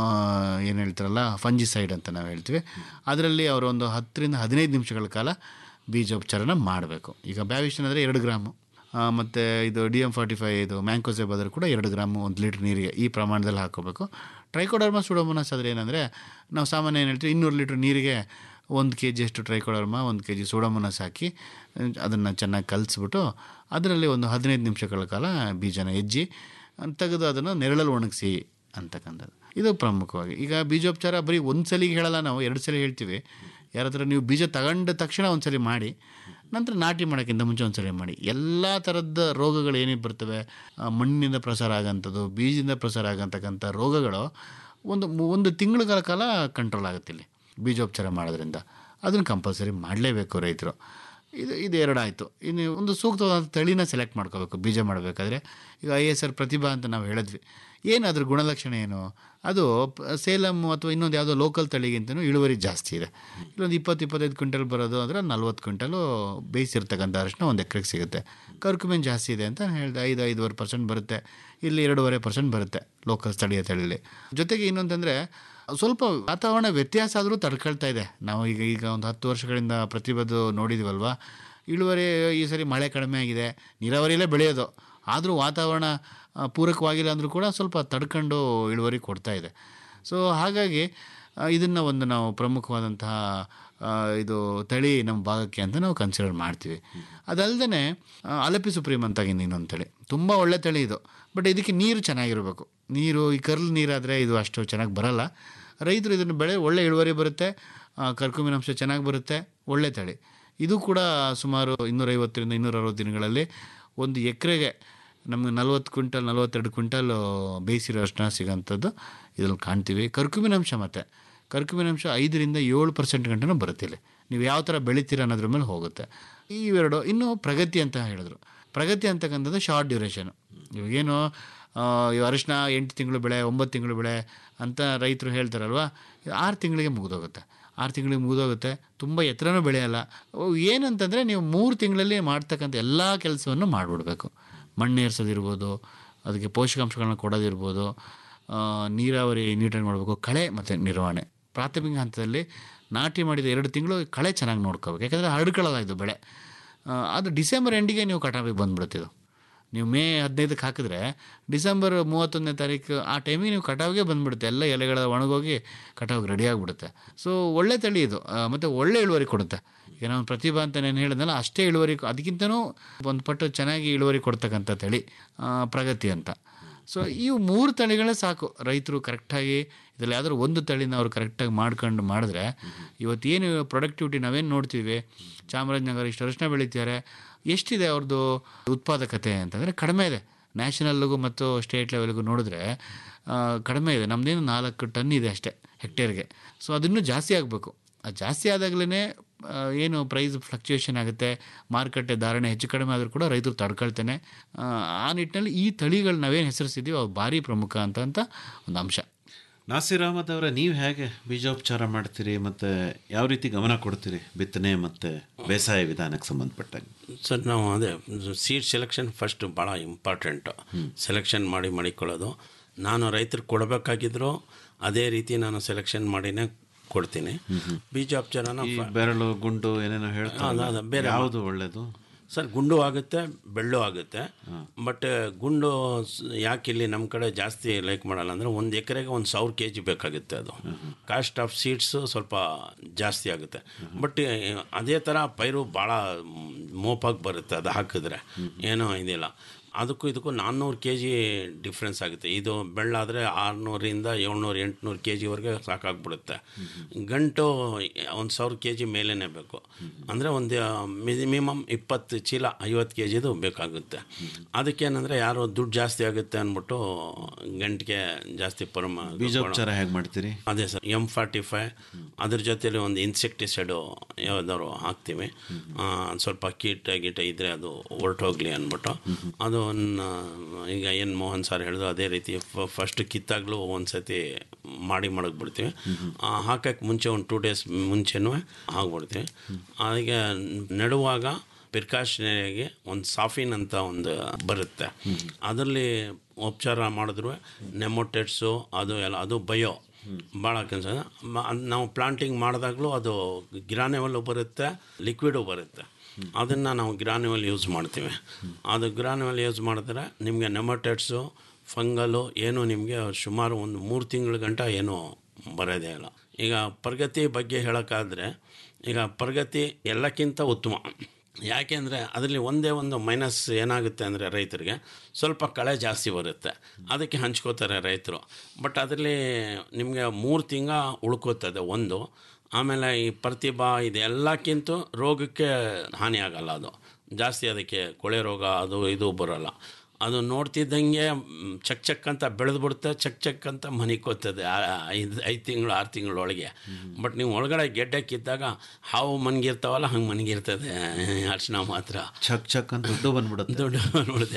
ಏನು ಹೇಳ್ತಾರಲ್ಲ ಫಂಜಿಸೈಡ್ ಅಂತ ನಾವು ಹೇಳ್ತೀವಿ ಅದರಲ್ಲಿ ಅವರು ಒಂದು ಹತ್ತರಿಂದ ಹದಿನೈದು ನಿಮಿಷಗಳ ಕಾಲ ಬೀಜೋಪಚಾರನ ಮಾಡಬೇಕು ಈಗ ಬ್ಯಾವಿಸ್ಟಿನ್ ಅಂದರೆ ಎರಡು ಗ್ರಾಮು ಮತ್ತು ಇದು ಡಿ ಎಮ್ ಫಾರ್ಟಿ ಫೈವ್ ಇದು ಮ್ಯಾಂಕೋಸೆಬ್ ಆದರೂ ಕೂಡ ಎರಡು ಗ್ರಾಮು ಒಂದು ಲೀಟ್ರ್ ನೀರಿಗೆ ಈ ಪ್ರಮಾಣದಲ್ಲಿ ಹಾಕೋಬೇಕು ಟ್ರೈಕೋಡರ್ಮ ಸುಡೋಮೋನಸ್ ಆದರೆ ಏನಂದರೆ ನಾವು ಸಾಮಾನ್ಯ ಏನು ಹೇಳ್ತೀವಿ ಇನ್ನೂರು ಲೀಟ್ರ್ ನೀರಿಗೆ ಒಂದು ಕೆ ಜಿಯಷ್ಟು ಟ್ರೈಕೋಡರ್ಮ ಒಂದು ಕೆ ಜಿ ಸೋಡೋಮೋನಸ್ ಹಾಕಿ ಅದನ್ನು ಚೆನ್ನಾಗಿ ಕಲಿಸ್ಬಿಟ್ಟು ಅದರಲ್ಲಿ ಒಂದು ಹದಿನೈದು ನಿಮಿಷಗಳ ಕಾಲ ಬೀಜನ ಎಜ್ಜಿ ತೆಗೆದು ಅದನ್ನು ನೆರಳಲ್ಲಿ ಒಣಗಿಸಿ ಅಂತಕ್ಕಂಥದ್ದು ಇದು ಪ್ರಮುಖವಾಗಿ ಈಗ ಬೀಜೋಪಚಾರ ಬರೀ ಒಂದು ಸಲಿಗೆ ಹೇಳಲ್ಲ ನಾವು ಎರಡು ಸಲ ಹೇಳ್ತೀವಿ ಯಾರ ಹತ್ರ ನೀವು ಬೀಜ ತಗೊಂಡ ತಕ್ಷಣ ಒಂದು ಸಲ ಮಾಡಿ ನಂತರ ನಾಟಿ ಮಾಡೋಕ್ಕಿಂತ ಮುಂಚೆ ಒಂದು ಸಲ ಮಾಡಿ ಎಲ್ಲ ಥರದ ರೋಗಗಳು ಏನೇನು ಬರ್ತವೆ ಆ, ಮಣ್ಣಿನಿಂದ ಪ್ರಸಾರ ಆಗೋಂಥದ್ದು ಬೀಜದಿಂದ ಪ್ರಸಾರ ಆಗಂತಕ್ಕಂಥ ರೋಗಗಳು ಒಂದು ಮು- ಒಂದು ತಿಂಗಳ ಕಾಲ ಕಂಟ್ರೋಲ್ ಆಗುತ್ತೆ ಇಲ್ಲಿ ಬೀಜೋಪಚಾರ ಮಾಡೋದ್ರಿಂದ ಅದನ್ನು ಕಂಪಲ್ಸರಿ ಮಾಡಲೇಬೇಕು ರೈತರು ಇದು ಇದು ಎರಡು ಆಯಿತು ಇನ್ನು ಒಂದು ಸೂಕ್ತವಾದ ತಳಿನ ಸೆಲೆಕ್ಟ್ ಮಾಡ್ಕೋಬೇಕು ಬೀಜ ಮಾಡಬೇಕಾದ್ರೆ ಈಗ ಐ ಎಸ್ ಆರ್ ಪ್ರತಿಭಾ ಅಂತ ನಾವು ಹೇಳಿದ್ವಿ ಏನು ಅದ್ರ ಗುಣಲಕ್ಷಣ ಏನು ಅದು ಪ- ಸೇಲಂ ಅಥವಾ ಇನ್ನೊಂದು ಯಾವುದೋ ಲೋಕಲ್ ತಳಿಗಿಂತನೂ ಇಳುವರಿ ಜಾಸ್ತಿ ಇದೆ ಇಲ್ಲೊಂದು ಇಪ್ಪತ್ತು ಇಪ್ಪತ್ತೈದು ಕ್ವಿಂಟಲ್ ಬರೋದು ಅಂದರೆ ನಲ್ವತ್ತು ಕ್ವಿಂಟಲು ಬೇಯಿಸಿರ್ತಕ್ಕಂಥ ಅರಿಶಿನ ಒಂದು ಎಕರೆಗೆ ಸಿಗುತ್ತೆ ಕರ್ಕುಮೇನ್ ಜಾಸ್ತಿ ಇದೆ ಅಂತ ಹೇಳಿದೆ ಐದು ಐದುವರೆ ಪರ್ಸೆಂಟ್ ಬರುತ್ತೆ ಇಲ್ಲಿ ಎರಡೂವರೆ ಪರ್ಸೆಂಟ್ ಬರುತ್ತೆ ಲೋಕಲ್ ಸ್ಥಳೀಯ ತಳಿಲಿ ಜೊತೆಗೆ ಇನ್ನೊಂದಂದರೆ ಸ್ವಲ್ಪ ವಾತಾವರಣ ವ್ಯತ್ಯಾಸ ಆದರೂ ತಡ್ಕೊಳ್ತಾ ಇದೆ ನಾವು ಈಗ ಈಗ ಒಂದು ಹತ್ತು ವರ್ಷಗಳಿಂದ ಪ್ರತಿಬದ್ದು ನೋಡಿದ್ವಲ್ವಾ ಇಳುವರಿ ಈ ಸರಿ ಮಳೆ ಕಡಿಮೆ ಆಗಿದೆ ನೀರಾವರಿಯಲ್ಲೇ ಬೆಳೆಯೋದು ಆದರೂ ವಾತಾವರಣ ಆ, ಪೂರಕವಾಗಿಲ್ಲ ಅಂದರೂ ಕೂಡ ಸ್ವಲ್ಪ ತಡ್ಕೊಂಡು ಇಳುವರಿ ಕೊಡ್ತಾ ಇದೆ ಸೊ ಹಾಗಾಗಿ ಇದನ್ನು ಒಂದು ನಾವು ಪ್ರಮುಖವಾದಂತಹ ಆ, ಇದು ತಳಿ ನಮ್ಮ ಭಾಗಕ್ಕೆ ಅಂತ ನಾವು ಕನ್ಸಿಡರ್ ಮಾಡ್ತೀವಿ ಅದಲ್ಲದೆ ಅಲಪಿ ಸುಪ್ರೀಂ ಅಂತ ಇನ್ನೊಂದು ತಳಿ ತುಂಬ ಒಳ್ಳೆ ತಳಿ ಇದು ಬಟ್ ಇದಕ್ಕೆ ನೀರು ಚೆನ್ನಾಗಿರಬೇಕು ನೀರು ಈ ಕರ್ಲ್ ನೀರಾದರೆ ಇದು ಅಷ್ಟು ಚೆನ್ನಾಗಿ ಬರಲ್ಲ ರೈತರು ಇದನ್ನು ಬೆಳೆ ಒಳ್ಳೆ ಇಳುವರಿ ಬರುತ್ತೆ ಆ, ಕರ್ಕುಮಿನ ಅಂಶ ಚೆನ್ನಾಗಿ ಬರುತ್ತೆ ಒಳ್ಳೆ ತಳಿ ಇದು ಕೂಡ ಸುಮಾರು ಇನ್ನೂರೈವತ್ತರಿಂದ ಇನ್ನೂರ ಅರವತ್ತು ದಿನಗಳಲ್ಲಿ ಒಂದು ಎಕರೆಗೆ ನಮಗೆ ನಲ್ವತ್ತು ಕ್ವಿಂಟಲ್ ನಲ್ವತ್ತೆರಡು ಕ್ವಿಂಟಲ್ ಬೇಯಿಸಿರೋ ಅರ್ಶಿನ ಸಿಗೋಂಥದ್ದು ಇದ್ರಲ್ಲಿ ಕಾಣ್ತೀವಿ ಕರ್ಕುಮಿನ ಅಂಶ ಮತ್ತು ಕರ್ಕುಮಿನ ಅಂಶ ಐದರಿಂದ ಏಳು ಪರ್ಸೆಂಟ್ ಗಂಟೆನೂ ಬರುತ್ತೆ ಇಲ್ಲಿ ನೀವು ಯಾವ ಥರ ಬೆಳಿತೀರ ಅನ್ನೋದ್ರ ಮೇಲೆ ಹೋಗುತ್ತೆ ಇವೆರಡು ಇನ್ನು ಪ್ರಗತಿ ಅಂತ ಹೇಳಿದ್ರು ಪ್ರಗತಿ ಅಂತಕ್ಕಂಥದ್ದು ಶಾರ್ಟ್ ಡ್ಯೂರೇಷನು ಇವಾಗೇನು ಆ, ಈ ಅರಿಶಿನ ಎಂಟು ತಿಂಗಳು ಬೆಳೆ ಒಂಬತ್ತು ತಿಂಗಳು ಬೆಳೆ ಅಂತ ರೈತರು ಹೇಳ್ತಾರಲ್ವ ಆರು ತಿಂಗಳಿಗೆ ಮುಗಿದೋಗುತ್ತೆ ಆರು ತಿಂಗಳಿಗೆ ಮುಗಿದೋಗುತ್ತೆ ತುಂಬ ಎತ್ತರನೂ ಬೆಳೆಯಲ್ಲ ಅವು ಏನಂತಂದರೆ ನೀವು ಮೂರು ತಿಂಗಳಲ್ಲಿ ಮಾಡ್ತಕ್ಕಂಥ ಎಲ್ಲ ಕೆಲಸವನ್ನು ಮಾಡಿಬಿಡ್ಬೇಕು ಮಣ್ಣು ಏರ್ಸೋದಿರ್ಬೋದು ಅದಕ್ಕೆ ಪೋಷಕಾಂಶಗಳನ್ನ ಕೊಡೋದಿರ್ಬೋದು ಆ, ನೀರಾವರಿ ನೀಟಾಗಿ ಮಾಡಬೇಕು ಕಳೆ ಮತ್ತು ನಿರ್ವಹಣೆ ಪ್ರಾಥಮಿಕ ಹಂತದಲ್ಲಿ ನಾಟಿ ಮಾಡಿದ ಎರಡು ತಿಂಗಳು ಕಳೆ ಚೆನ್ನಾಗಿ ನೋಡ್ಕೋಬೇಕು ಯಾಕಂದರೆ ಹರಡ್ಕೊಳ್ಳಲ್ಲ ಇದು ಬೆಳೆ ಆ, ಅದು ಡಿಸೆಂಬರ್ ಎಂಡಿಗೆ ನೀವು ಕಟಾವಿಗೆ ಬಂದ್ಬಿಡುತ್ತೆ ಇದು ನೀವು ಮೇ ಹದಿನೈದಕ್ಕೆ ಹಾಕಿದ್ರೆ ಡಿಸೆಂಬರ್ ಮೂವತ್ತೊಂದನೇ ತಾರೀಕು ಆ ಟೈಮಿಗೆ ನೀವು ಕಟಾವಿಗೆ ಬಂದ್ಬಿಡುತ್ತೆ ಎಲ್ಲ ಎಲೆಗಳ ಒಣಗೋಗಿ ಕಟಾವಿಗೆ ರೆಡಿ ಆಗಿಬಿಡುತ್ತೆ ಸೊ ಒಳ್ಳೆ ತಳಿ ಇದು ಆ, ಮತ್ತು ಒಳ್ಳೆ ಇಳುವರಿ ಕೊಡುತ್ತೆ ಈಗ ನಾವು ಪ್ರತಿಭಾ ಅಂತ ನಾನು ಹೇಳಿದ್ನಲ್ಲ ಅಷ್ಟೇ ಇಳುವರಿ ಅದಕ್ಕಿಂತನೂ ಒಂದು ಪಟ್ಟು ಚೆನ್ನಾಗಿ ಇಳುವರಿ ಕೊಡ್ತಕ್ಕಂಥ ತಳಿ ಆ, ಪ್ರಗತಿ ಅಂತ ಸೊ ಇವು ಮೂರು ತಳಿಗಳೇ ಸಾಕು ರೈತರು ಕರೆಕ್ಟಾಗಿ ಇದರಲ್ಲಿ ಯಾವ್ದಾದ್ರು ಒಂದು ತಳಿನ ಅವ್ರು ಕರೆಕ್ಟಾಗಿ ಮಾಡ್ಕೊಂಡು ಮಾಡಿದ್ರೆ ಇವತ್ತೇನು ಪ್ರೊಡಕ್ಟಿವಿಟಿ ನಾವೇನು ನೋಡ್ತೀವಿ ಚಾಮರಾಜನಗರ ಇಷ್ಟು ಅರಿಶಿನ ಬೆಳೀತಾರೆ ಎಷ್ಟಿದೆ ಅವ್ರದ್ದು ಉತ್ಪಾದಕತೆ ಅಂತಂದರೆ ಕಡಿಮೆ ಇದೆ ನ್ಯಾಷನಲ್ಗೂ ಮತ್ತು ಸ್ಟೇಟ್ ಲೆವೆಲ್ಗೂ ನೋಡಿದ್ರೆ ಆ, ಕಡಿಮೆ ಇದೆ ನಮ್ಮದೇನು ನಾಲ್ಕು ಟನ್ ಇದೆ ಅಷ್ಟೇ ಹೆಕ್ಟೇರ್ಗೆ ಸೊ ಅದನ್ನೂ ಜಾಸ್ತಿ ಆಗಬೇಕು ಅದು ಜಾಸ್ತಿ ಆದಾಗಲೇ ಏನು ಪ್ರೈಸ್ ಫ್ಲಕ್ಚುಯೇಷನ್ ಆಗುತ್ತೆ ಮಾರುಕಟ್ಟೆ ಧಾರಣೆ ಹೆಚ್ಚು ಕಡಿಮೆ ಆದರೂ ಕೂಡ ರೈತರು ತಡ್ಕೊಳ್ತಾನೆ ಆ, ಆ ನಿಟ್ಟಿನಲ್ಲಿ ಈ ತಳಿಗಳು ನಾವೇನು ಹೆಸರಿಸಿದ್ದೀವಿ ಅವು ಭಾರಿ ಪ್ರಮುಖ ಅಂತ ಅಂತ ಒಂದು ಅಂಶ ನಾಸಿರ್ ಅಹಮದ್ ಅವರೇ ನೀವು ಹೇಗೆ ಬೀಜೋಪಚಾರ ಮಾಡ್ತೀರಿ ಮತ್ತು ಯಾವ ರೀತಿ ಗಮನ ಕೊಡ್ತೀರಿ ಬಿತ್ತನೆ ಮತ್ತು ಬೇಸಾಯ ವಿಧಾನಕ್ಕೆ ಸಂಬಂಧಪಟ್ಟಾಗ ಸರ್ ನಾವು ಅದೇ ಸೀಡ್ ಸೆಲೆಕ್ಷನ್ ಫಸ್ಟ್ ಭಾಳ ಇಂಪಾರ್ಟೆಂಟು ಸೆಲೆಕ್ಷನ್ ಮಾಡಿ ಮಾಡಿಕೊಳ್ಳೋದು ನಾನು ರೈತರಿಗೆ ಕೊಡಬೇಕಾಗಿದ್ರು ಅದೇ ರೀತಿ ನಾನು ಸೆಲೆಕ್ಷನ್ ಮಾಡಿನೇ ಕೊಡ್ತೀನಿ ಬೀಜೋಪಚಾರನ ಈ ಬೆರಳು ಗುಂಡು ಏನೇನೋ ಅದು- ಅದು ಹೇಳ್ತಾರೆ ಬೇರೆ ಯಾವುದು ಒಳ್ಳೇದು ಸರ್ ಗುಂಡು ಆಗುತ್ತೆ ಬೆಳ್ಳು ಆಗುತ್ತೆ ಬಟ್ ಗುಂಡು ಸ್- ಯಾಕೆ ಇಲ್ಲಿ ನಮ್ಮ ಕಡೆ ಜಾಸ್ತಿ ಲೈಕ್ ಮಾಡಲ್ಲ ಅಂದರೆ ಒಂದು ಎಕರೆಗೆ ಒಂದು ಸಾವಿರ ಕೆ ಜಿ ಬೇಕಾಗುತ್ತೆ ಅದು ಕಾಸ್ಟ್ ಆಫ್ ಸೀಡ್ಸು ಸ್ವಲ್ಪ ಜಾಸ್ತಿ ಆಗುತ್ತೆ ಬಟ್ ಅದೇ ಥರ ಪೈರು ಭಾಳ ಮೋಪಾಗಿ ಬರುತ್ತೆ ಅದು ಹಾಕಿದ್ರೆ ಏನೋ ಇದಿಲ್ಲ ಅದಕ್ಕೂ ಇದಕ್ಕೂ ನಾನ್ನೂರು ಕೆ ಜಿ ಡಿಫ್ರೆನ್ಸ್ ಆಗುತ್ತೆ ಇದು ಬೆಳ್ಳಾದರೆ ಆರುನೂರಿಂದ ಏಳ್ನೂರು ಎಂಟುನೂರು ಕೆ ಜಿವರೆಗೆ ಸಾಕಾಗ್ಬಿಡುತ್ತೆ ಗಂಟು ಒಂದು ಸಾವಿರ ಕೆ ಜಿ ಮೇಲೇ ಬೇಕು ಅಂದರೆ ಒಂದು ಮಿನಿಮಮ್ ಇಪ್ಪತ್ತು ಚೀಲ ಐವತ್ತು ಕೆ ಜಿದು ಬೇಕಾಗುತ್ತೆ ಅದಕ್ಕೇನಂದರೆ ಯಾರು ದುಡ್ಡು ಜಾಸ್ತಿ ಆಗುತ್ತೆ ಅಂದ್ಬಿಟ್ಟು ಗಂಟಿಗೆ ಜಾಸ್ತಿ ಪರಮ ಬೀಜೋಪಚಾರ ಹೇಗೆ ಮಾಡ್ತೀರಿ ಅದೇ ಸರ್ ಎಮ್ ಫಾರ್ಟಿ ಫೈ ಅದ್ರ ಜೊತೆಲಿ ಒಂದು ಇನ್ಸೆಕ್ಟಿಸೈಡು ಯಾವ್ದಾದ್ರು ಹಾಕ್ತೀವಿ ಆ, ಸ್ವಲ್ಪ ಕೀಟ ಗೀಟ ಇದ್ದರೆ ಅದು ಹೊರಟೋಗ್ಲಿ ಅಂದ್ಬಿಟ್ಟು ಅದು ನ- ಈಗ ಏನು ಮೋಹನ್ ಸರ್ ಹೇಳಿದ್ರು ಅದೇ ರೀತಿ ಫಸ್ಟ್ ಕಿತ್ತಾಗಲೂ ಒಂದು ಸತಿ ಮಾಡಿ ಮಡಗ್ಬಿಡ್ತೀವಿ ಹಾಕಕ್ಕೆ ಮುಂಚೆ ಒಂದು ಟೂ ಡೇಸ್ ಮುಂಚೆನೂ ಹಾಕ್ಬಿಡ್ತೀವಿ ಅದಕ್ಕೆ ನೆಡುವಾಗ ಪ್ರಿಕಾಷನರಿಯಾಗಿ ಒಂದು ಸಾಫಿನ್ ಅಂತ ಒಂದು ಬರುತ್ತೆ ಅದರಲ್ಲಿ ಉಪಚಾರ ಮಾಡಿದ್ರು ನೆಮೋಟೆಡ್ಸು ಅದು ಎಲ್ಲ ಅದು ಬಯೋ ಭಾಳ ಕೆಲಸ ನಾವು ಪ್ಲಾಂಟಿಂಗ್ ಮಾಡಿದಾಗಲೂ ಅದು ಗ್ರಾನೆವಲ್ಲು ಬರುತ್ತೆ ಲಿಕ್ವಿಡು ಬರುತ್ತೆ ಅದನ್ನು ನಾವು ಗ್ರಾನ್ಯುವಲ್ ಯೂಸ್ ಮಾಡ್ತೀವಿ ಅದು ಗ್ರಾನ್ಯುವಲ್ ಯೂಸ್ ಮಾಡಿದ್ರೆ ನಿಮಗೆ ನೆಮಟೆಡ್ಸು ಫಂಗಲು ಏನು ನಿಮಗೆ ಸುಮಾರು ಒಂದು ಮೂರು ತಿಂಗಳ ಗಂಟ ಏನೂ ಬರೋದೇ ಇಲ್ಲ ಈಗ ಪ್ರಗತಿ ಬಗ್ಗೆ ಹೇಳೋಕ್ಕಾದ್ರೆ ಈಗ ಪ್ರಗತಿ ಎಲ್ಲಕ್ಕಿಂತ ಉತ್ತಮ ಯಾಕೆಂದರೆ ಅದರಲ್ಲಿ ಒಂದೇ ಒಂದು ಮೈನಸ್ ಏನಾಗುತ್ತೆ ಅಂದರೆ ರೈತರಿಗೆ ಸ್ವಲ್ಪ ಕಳೆ ಜಾಸ್ತಿ ಬರುತ್ತೆ ಅದಕ್ಕೆ ಹಂಚ್ಕೋತಾರೆ ರೈತರು ಬಟ್ ಅದರಲ್ಲಿ ನಿಮಗೆ ಮೂರು ತಿಂಗ ಉಳ್ಕೋತದೆ ಒಂದು ಆಮೇಲೆ ಈ ಪ್ರತಿಭಾ ಇದೆಲ್ಲಕ್ಕಿಂತ ರೋಗಕ್ಕೆ ಹಾನಿ ಆಗಲ್ಲ ಅದು ಜಾಸ್ತಿ ಅದಕ್ಕೆ ಕೊಳೆ ರೋಗ ಅದು ಇದು ಬರೋಲ್ಲ ಅದು ನೋಡ್ತಿದ್ದಂಗೆ ಮ್, ಚಕ್ ಚಕ್ ಅಂತ ಬೆಳೆದು ಬಿಡುತ್ತೆ ಚಕ್ ಚಕ್ ಅಂತ ಮನಿಕೋತದೆ ಐದು ಐದು ತಿಂಗಳು ಆರು ತಿಂಗಳೊಳಗೆ ಬಟ್ ನೀವು ಒಳಗಡೆ ಗೆಡ್ಡಕ್ಕಿದ್ದಾಗ ಹಾವು ಮನ್ಗಿರ್ತಾವಲ್ಲ ಹಂಗೆ ಮನ್ಗಿರ್ತದೆ ಅರ್ಶಿನ ಮಾತ್ರ ಚಕ್ ಚಕ್ ಅಂತ ದುಡ್ಡು ಬಂದ್ಬಿಡುತ್ತೆ ದೊಡ್ಡ ಬಂದ್ಬಿಡುತ್ತೆ